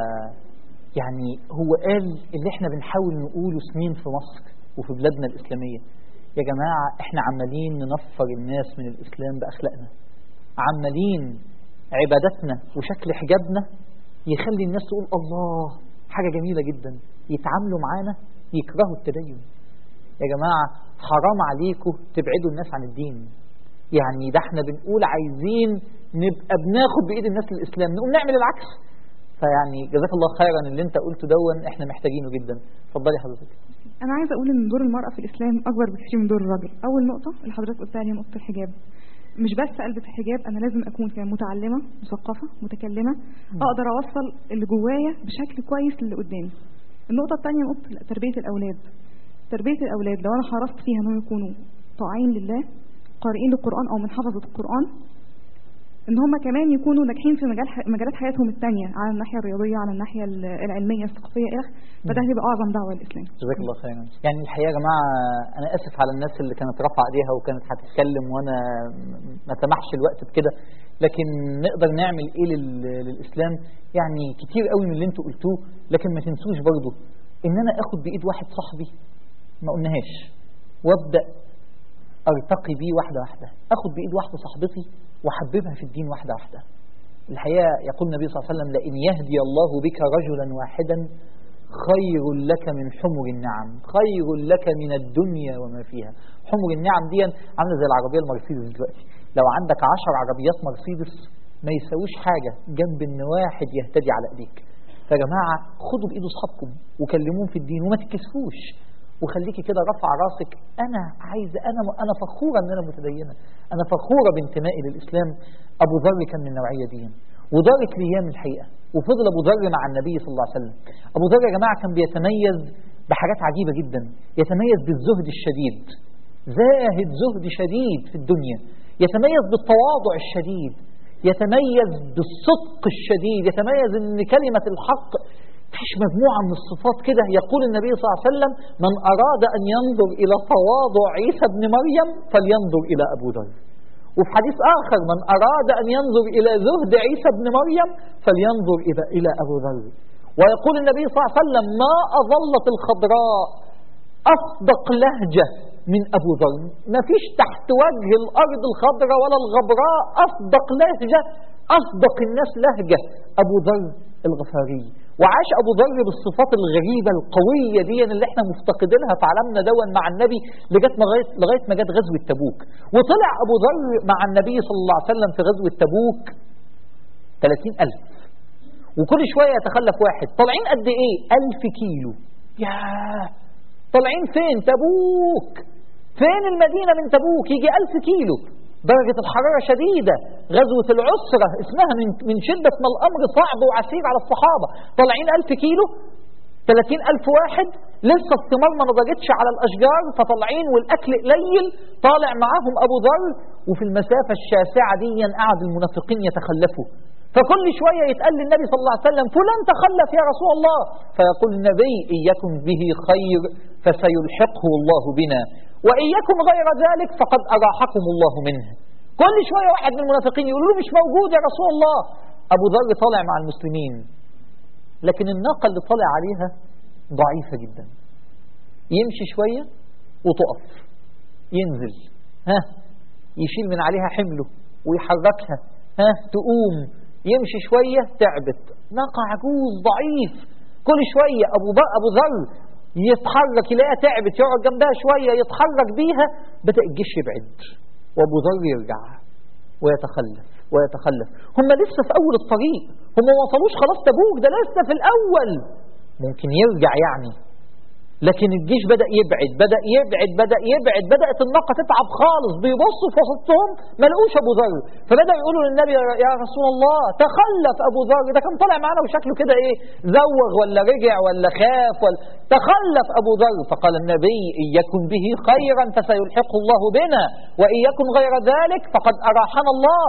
يعني هو قال اللي احنا بنحاول نقوله سنين في مصر وفي بلادنا الإسلامية يا جماعة احنا عمالين ننفر الناس من الإسلام بأخلاقنا عمالين عباداتنا وشكل حجابنا يخلي الناس تقول الله حاجة جميلة جدا يتعاملوا معانا يكرهوا التدين يا جماعة حرام عليكم تبعدوا الناس عن الدين يعني ده احنا بنقول عايزين نبقى بناخد بإيد الناس للإسلام نقوم نعمل العكس فيعني جزاك الله خيرا اللي انت قلته دون احنا محتاجينه جدا اتفضلي حضرتك انا عايزه اقول ان دور المراه في الاسلام اكبر بكثير من دور الراجل اول نقطه اللي حضرتك قلت عليها نقطه الحجاب مش بس البس الحجاب انا لازم اكون كمان متعلمه مثقفه متكلمه اقدر اوصل اللي جوايا بشكل كويس للي قدامي النقطه الثانيه نقطه تربيه الاولاد تربيه الاولاد لو انا حرصت فيها انهم يكونوا طاعين لله قارئين للقران او من حفظه القران ان هم كمان يكونوا ناجحين في مجال مجالات حياتهم الثانيه على الناحيه الرياضيه على الناحيه العلميه الثقافيه الى آخره. فده هيبقى اعظم دعوه للاسلام جزاك الله خيرا يعني الحقيقه يا جماعه انا اسف على الناس اللي كانت رافعه ايديها وكانت هتتكلم وانا ما سمحش الوقت بكده لكن نقدر نعمل ايه لل- للاسلام يعني كتير قوي من اللي انتوا قلتوه لكن ما تنسوش برضو ان انا اخد بايد واحد صاحبي ما قلناهاش وابدا ارتقي بيه واحده واحده اخد بايد واحده صاحبتي واحببها في الدين واحده واحده الحقيقه يقول النبي صلى الله عليه وسلم لئن يهدي الله بك رجلا واحدا خير لك من حمر النعم خير لك من الدنيا وما فيها حمر النعم دي عامله زي العربيه المرسيدس دلوقتي لو عندك عشر عربيات مرسيدس ما يساويش حاجه جنب ان واحد يهتدي على ايديك فيا جماعه خدوا بايد اصحابكم وكلموهم في الدين وما تتكسفوش وخليكي كده رفع راسك انا عايزه انا انا فخوره ان انا متدينه انا فخوره بانتمائي للاسلام ابو ذر كان من النوعيه دي ودارت الايام الحقيقه وفضل أبو ذر مع النبي صلى الله عليه وسلم أبو ذر يا جماعة كان بيتميز بحاجات عجيبة جدا يتميز بالزهد الشديد زاهد زهد شديد في الدنيا يتميز بالتواضع الشديد يتميز بالصدق الشديد يتميز ان كلمة الحق فيش مجموعة من الصفات كده يقول النبي صلى الله عليه وسلم من أراد أن ينظر إلى تواضع عيسى بن مريم فلينظر إلى أبو ذر وفي حديث آخر من أراد أن ينظر إلى زهد عيسى بن مريم فلينظر إلى إلى أبو ذر ويقول النبي صلى الله عليه وسلم ما أظلت الخضراء أصدق لهجة من أبو ذر ما فيش تحت وجه الأرض الخضراء ولا الغبراء أصدق لهجة أصدق الناس لهجة أبو ذر الغفاري وعاش أبو ذر بالصفات الغريبة القوية دي اللي احنا مفتقدينها في عالمنا دون مع النبي لغاية لغاية لغاية ما جت غزوة تبوك وطلع أبو ذر مع النبي صلى الله عليه وسلم في غزوة تبوك 30 ألف وكل شوية يتخلف واحد طالعين قد إيه ألف كيلو ياه طالعين فين تبوك فين المدينة من تبوك يجي ألف كيلو درجة الحرارة شديدة غزوة العسرة اسمها من, من شدة ما الأمر صعب وعسير على الصحابة طالعين ألف كيلو 30 ألف واحد لسه الثمار ما نضجتش على الأشجار فطالعين والأكل قليل طالع معاهم أبو ذر وفي المسافة الشاسعة دي قعد المنافقين يتخلفوا فكل شوية يتقال للنبي صلى الله عليه وسلم فلان تخلف يا رسول الله فيقول النبي إن يكن به خير فسيلحقه الله بنا وإن يكن غير ذلك فقد أراحكم الله منه كل شوية واحد من المنافقين يقول له مش موجود يا رسول الله أبو ذر طالع مع المسلمين لكن الناقة اللي طالع عليها ضعيفة جدا يمشي شوية وتقف ينزل ها يشيل من عليها حمله ويحركها ها تقوم يمشي شوية تعبت ناقة عجوز ضعيف كل شوية أبو, أبو ذر يتحرك يلاقيها تعبت يقعد جنبها شوية يتحرك بيها بدأ الجيش يبعد وأبو ذر يرجع ويتخلف ويتخلف هم لسه في أول الطريق هم ما وصلوش خلاص تبوك ده لسه في الأول ممكن يرجع يعني لكن الجيش بدأ يبعد بدأ يبعد بدأ يبعد بدأت الناقة تتعب خالص بيبصوا في وسطهم ما لقوش أبو ذر فبدأ يقولوا للنبي يا رسول الله تخلف أبو ذر ده كان طالع معانا وشكله كده إيه زوغ ولا رجع ولا خاف ولا تخلف أبو ذر فقال النبي إن يكن به خيرا فسيلحقه الله بنا وإن يكن غير ذلك فقد أراحنا الله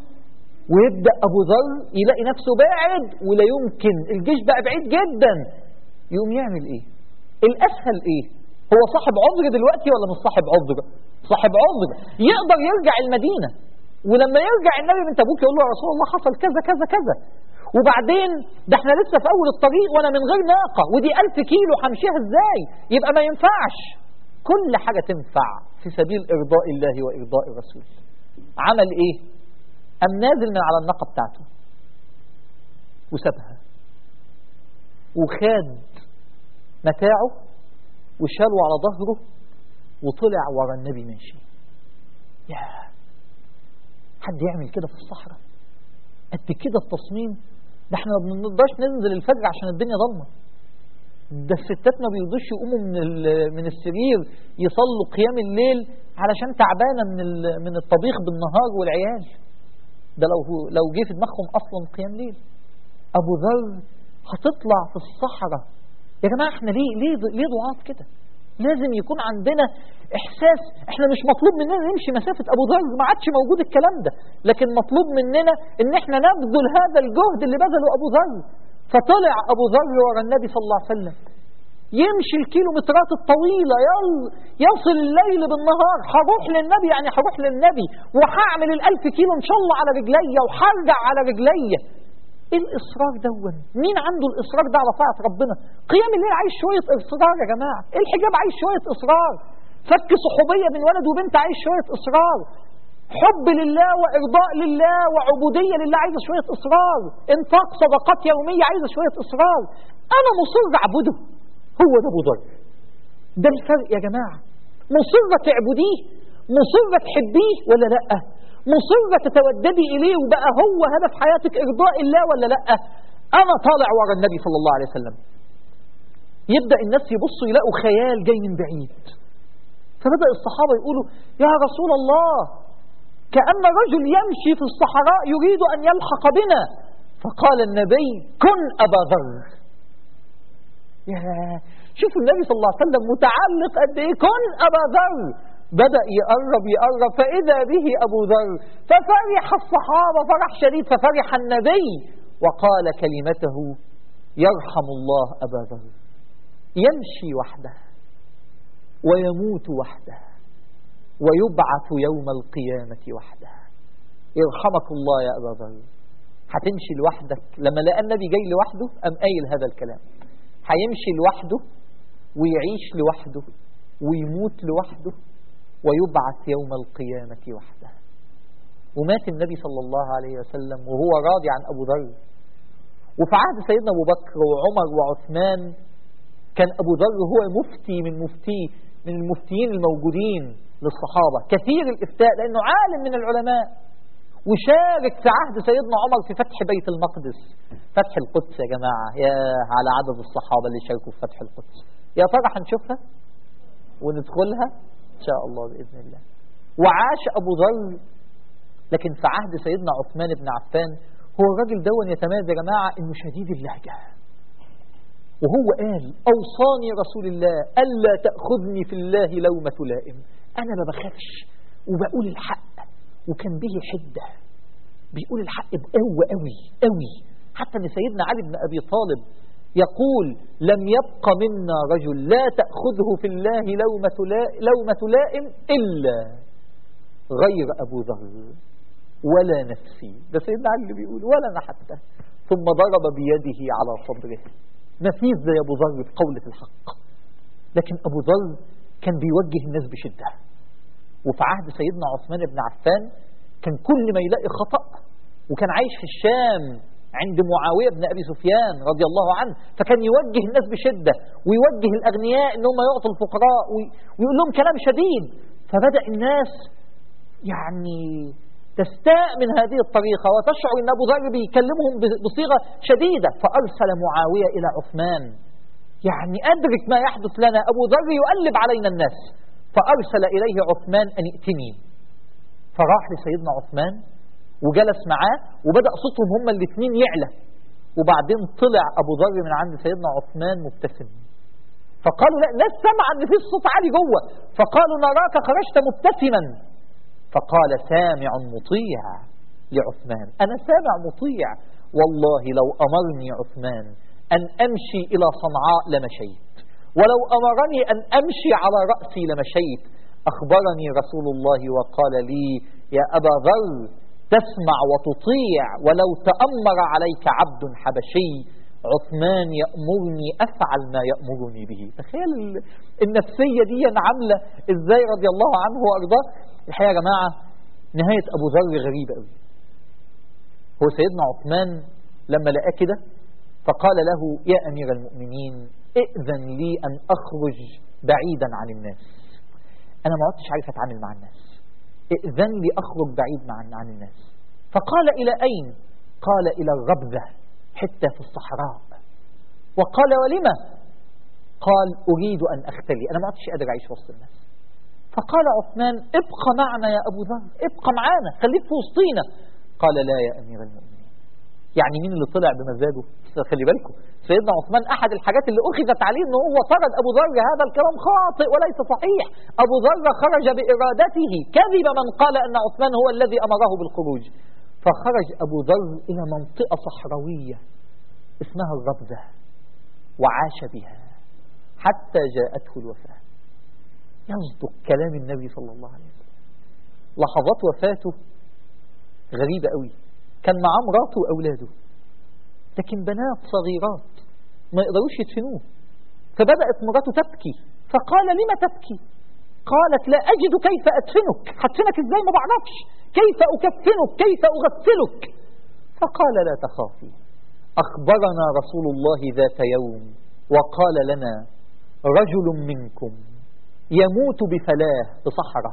ويبدأ أبو ذر يلاقي نفسه بعد ولا يمكن الجيش بقى بعيد جدا يقوم يعمل إيه الأسهل إيه هو صاحب عذر دلوقتي ولا مش صاحب عذر صاحب عذر يقدر يرجع المدينة ولما يرجع النبي من تبوك يقول له يا رسول الله حصل كذا كذا كذا وبعدين ده احنا لسه في أول الطريق وأنا من غير ناقة ودي ألف كيلو همشيها ازاي يبقى ما ينفعش كل حاجة تنفع في سبيل إرضاء الله وإرضاء الرسول عمل إيه أم نازل من على الناقة بتاعته وسابها وخاد متاعه وشاله على ظهره وطلع ورا النبي ماشي يا حد يعمل كده في الصحراء قد كده التصميم ده احنا ما بنقدرش ننزل الفجر عشان الدنيا ضلمه ده الستات ما بيرضوش يقوموا من من السرير يصلوا قيام الليل علشان تعبانه من من الطبيخ بالنهار والعيال ده لو لو جه في دماغهم اصلا قيام ليل ابو ذر هتطلع في الصحراء يا جماعه احنا ليه ليه ليه ضعاف كده لازم يكون عندنا احساس احنا مش مطلوب مننا نمشي مسافه ابو ذر ما عادش موجود الكلام ده لكن مطلوب مننا ان احنا نبذل هذا الجهد اللي بذله ابو ذر فطلع ابو ذر ورا النبي صلى الله عليه وسلم يمشي الكيلومترات الطويلة يل يصل الليل بالنهار هروح للنبي يعني هروح للنبي وهعمل الألف كيلو إن شاء الله على رجليا وهرجع على رجليا ايه الإصرار دون مين عنده الإصرار ده على طاعة ربنا قيام الليل عايز شوية إصرار يا جماعة الحجاب عايز شوية إصرار فك صحوبية من ولد وبنت عايز شوية إصرار حب لله وإرضاء لله وعبودية لله عايزة شوية إصرار انفاق صدقات يومية عايزة شوية إصرار أنا مصر أعبده هو ده أبو ذر ده الفرق يا جماعة مصرة تعبديه مصرة تحبيه ولا لأ مصرة تتوددي إليه وبقى هو هدف حياتك إرضاء الله ولا لأ أنا طالع ورا النبي صلى الله عليه وسلم يبدأ الناس يبصوا يلاقوا خيال جاي من بعيد فبدأ الصحابة يقولوا يا رسول الله كأن رجل يمشي في الصحراء يريد أن يلحق بنا فقال النبي كن أبا ذر يا شوفوا النبي صلى الله عليه وسلم متعلق قد ايه كن أبا ذر بدأ يقرب يقرب فإذا به أبو ذر ففرح الصحابة فرح شديد ففرح النبي وقال كلمته يرحم الله أبا ذر يمشي وحده ويموت وحده ويبعث يوم القيامة وحده يرحمك الله يا أبا ذر هتمشي لوحدك لما لقى النبي جاي لوحده أم قايل هذا الكلام هيمشي لوحده ويعيش لوحده ويموت لوحده ويبعث يوم القيامة وحده ومات النبي صلى الله عليه وسلم وهو راضي عن أبو ذر وفي عهد سيدنا أبو بكر وعمر وعثمان كان أبو ذر هو مفتي من مفتي من المفتيين الموجودين للصحابة كثير الإفتاء لأنه عالم من العلماء وشارك في عهد سيدنا عمر في فتح بيت المقدس فتح القدس يا جماعة يا على عدد الصحابة اللي شاركوا في فتح القدس يا ترى هنشوفها وندخلها إن شاء الله بإذن الله وعاش أبو ذر لكن في عهد سيدنا عثمان بن عفان هو الراجل دون يتميز يا جماعة إنه شديد اللهجة وهو قال أوصاني رسول الله ألا تأخذني في الله لومة لائم أنا ما بخافش وبقول الحق وكان به حدة بيقول الحق بقوة قوي قوي حتى ان سيدنا علي بن أبي طالب يقول لم يبق منا رجل لا تأخذه في الله لومة, لا لومة لائم إلا غير أبو ذر ولا نفسي ده سيدنا علي اللي بيقول ولا أنا حتى ثم ضرب بيده على صدره نفيذ زي أبو ذر في قولة الحق لكن أبو ذر كان بيوجه الناس بشدة وفي عهد سيدنا عثمان بن عفان كان كل ما يلاقي خطأ وكان عايش في الشام عند معاوية بن أبي سفيان رضي الله عنه فكان يوجه الناس بشدة ويوجه الأغنياء إن هم يعطوا الفقراء ويقول لهم كلام شديد فبدأ الناس يعني تستاء من هذه الطريقة وتشعر أن أبو ذر بيكلمهم بصيغة شديدة فأرسل معاوية إلى عثمان يعني أدرك ما يحدث لنا أبو ذر يؤلب علينا الناس فأرسل إليه عثمان أن ائتني فراح لسيدنا عثمان وجلس معاه وبدأ صوتهم هما الاثنين يعلى وبعدين طلع أبو ذر من عند سيدنا عثمان مبتسم فقالوا لا ناس سمع ان في الصوت عالي جوه فقالوا نراك خرجت مبتسما فقال سامع مطيع لعثمان أنا سامع مطيع والله لو أمرني عثمان أن أمشي إلى صنعاء لمشيت ولو أمرني أن أمشي على رأسي لمشيت أخبرني رسول الله وقال لي يا أبا ذر تسمع وتطيع ولو تأمر عليك عبد حبشي عثمان يأمرني أفعل ما يأمرني به تخيل النفسية دي عاملة إزاي رضي الله عنه وأرضاه الحقيقة يا جماعة نهاية أبو ذر غريبة قوي هو سيدنا عثمان لما لقاه كده فقال له يا أمير المؤمنين ائذن لي أن أخرج بعيدا عن الناس أنا ما عدتش عارف أتعامل مع الناس ائذن لي أخرج بعيد عن, عن الناس فقال إلى أين قال إلى الربذة حتة في الصحراء وقال ولما قال أريد أن أختلي أنا ما عدتش قادر أعيش وسط الناس فقال عثمان ابقى معنا يا أبو ذر ابقى معنا خليك في وسطينا قال لا يا أمير المؤمنين يعني مين اللي طلع بمزاجه خلي بالكم سيدنا عثمان أحد الحاجات اللي أخذت عليه أنه هو طرد أبو ذر هذا الكلام خاطئ وليس صحيح أبو ذر خرج بإرادته كذب من قال أن عثمان هو الذي أمره بالخروج فخرج أبو ذر إلى منطقة صحراوية اسمها الربذة وعاش بها حتى جاءته الوفاة يصدق كلام النبي صلى الله عليه وسلم لحظات وفاته غريبة قوي كان معاه مراته وأولاده لكن بنات صغيرات ما يقدروش يدفنوه فبدأت مراته تبكي فقال لما تبكي قالت لا أجد كيف أدفنك هدفنك إزاي ما بعرفش كيف أكفنك كيف أغسلك فقال لا تخافي أخبرنا رسول الله ذات يوم وقال لنا رجل منكم يموت بفلاه في صحراء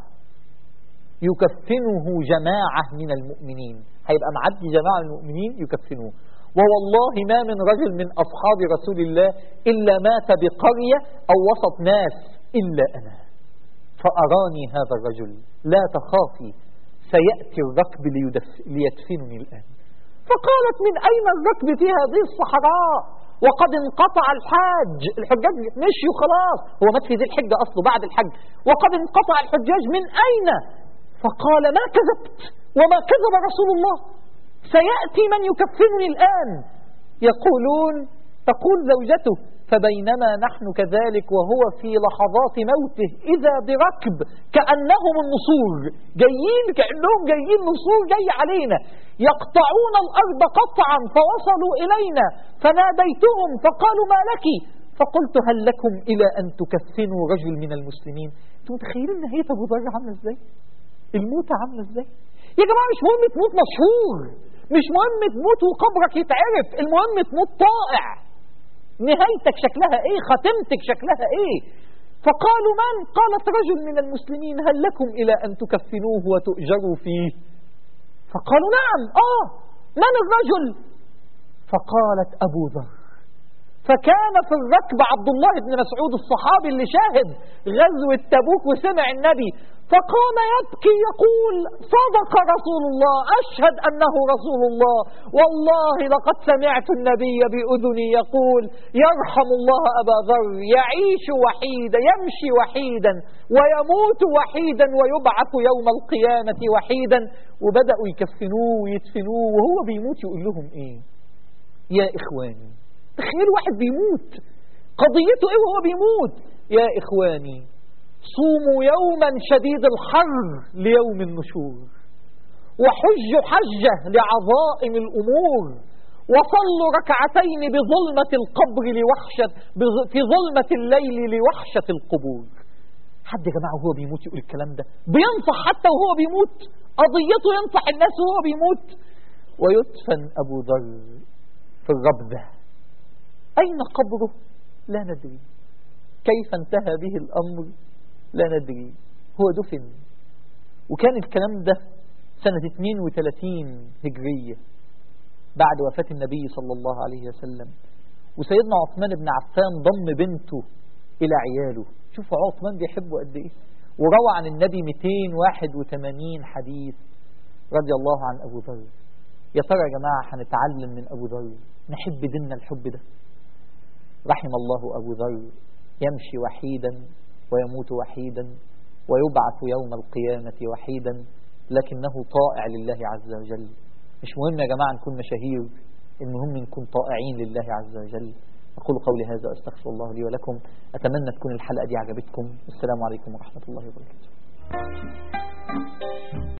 يكفنه جماعة من المؤمنين هيبقى معدي جماعة من المؤمنين يكفنوه ووالله ما من رجل من أصحاب رسول الله إلا مات بقرية أو وسط ناس إلا أنا فأراني هذا الرجل لا تخافي سيأتي الركب ليدف... ليدفنني الآن فقالت من أين الركب في هذه الصحراء وقد انقطع الحاج الحجاج مشيوا خلاص هو مات في ذي الحجة أصله بعد الحج وقد انقطع الحجاج من أين فقال ما كذبت وما كذب رسول الله سيأتي من يكفنني الآن يقولون تقول زوجته فبينما نحن كذلك وهو في لحظات موته إذا بركب كأنهم النصور جايين كأنهم جايين نصور جاي علينا يقطعون الأرض قطعا فوصلوا إلينا فناديتهم فقالوا ما لك فقلت هل لكم إلى أن تكفنوا رجل من المسلمين انتم متخيلين نهاية أبو ذر عاملة إزاي الموت عاملة إزاي يا جماعة مش مهم تموت مشهور مش مهم تموت وقبرك يتعرف المهم تموت طائع نهايتك شكلها ايه خاتمتك شكلها ايه فقالوا من قالت رجل من المسلمين هل لكم الى ان تكفنوه وتؤجروا فيه فقالوا نعم اه من الرجل فقالت ابو ذر فكان في الركب عبد الله بن مسعود الصحابي اللي شاهد غزوة تبوك وسمع النبي فقام يبكي يقول صدق رسول الله أشهد أنه رسول الله والله لقد سمعت النبي بأذني يقول يرحم الله أبا ذر يعيش وحيدا يمشي وحيدا ويموت وحيدا ويبعث يوم القيامة وحيدا وبدأوا يكفنوه ويدفنوه وهو بيموت يقول لهم إيه يا إخواني تخيل واحد بيموت قضيته ايه وهو بيموت يا اخواني صوموا يوما شديد الحر ليوم النشور وحجوا حجة لعظائم الأمور وصلوا ركعتين بظلمة القبر لوحشة بظ- في ظلمة الليل لوحشة القبور حد يا جماعة وهو بيموت يقول الكلام ده بينصح حتى وهو بيموت قضيته ينصح الناس وهو بيموت ويدفن أبو ذر في الربذة أين قبره لا ندري كيف انتهى به الأمر لا ندري هو دفن وكان الكلام ده سنة 32 هجرية بعد وفاة النبي صلى الله عليه وسلم وسيدنا عثمان بن عفان ضم بنته إلى عياله شوفوا عثمان بيحبه قد إيه وروى عن النبي 281 حديث رضي الله عن أبو ذر يا ترى يا جماعة هنتعلم من أبو ذر نحب ديننا الحب ده رحم الله أبو ذر يمشي وحيدا ويموت وحيدا ويبعث يوم القيامة وحيدا لكنه طائع لله عز وجل مش مهم يا جماعة نكون مشاهير المهم نكون طائعين لله عز وجل أقول قولي هذا أستغفر الله لي ولكم أتمنى تكون الحلقة دي عجبتكم والسلام عليكم ورحمة الله وبركاته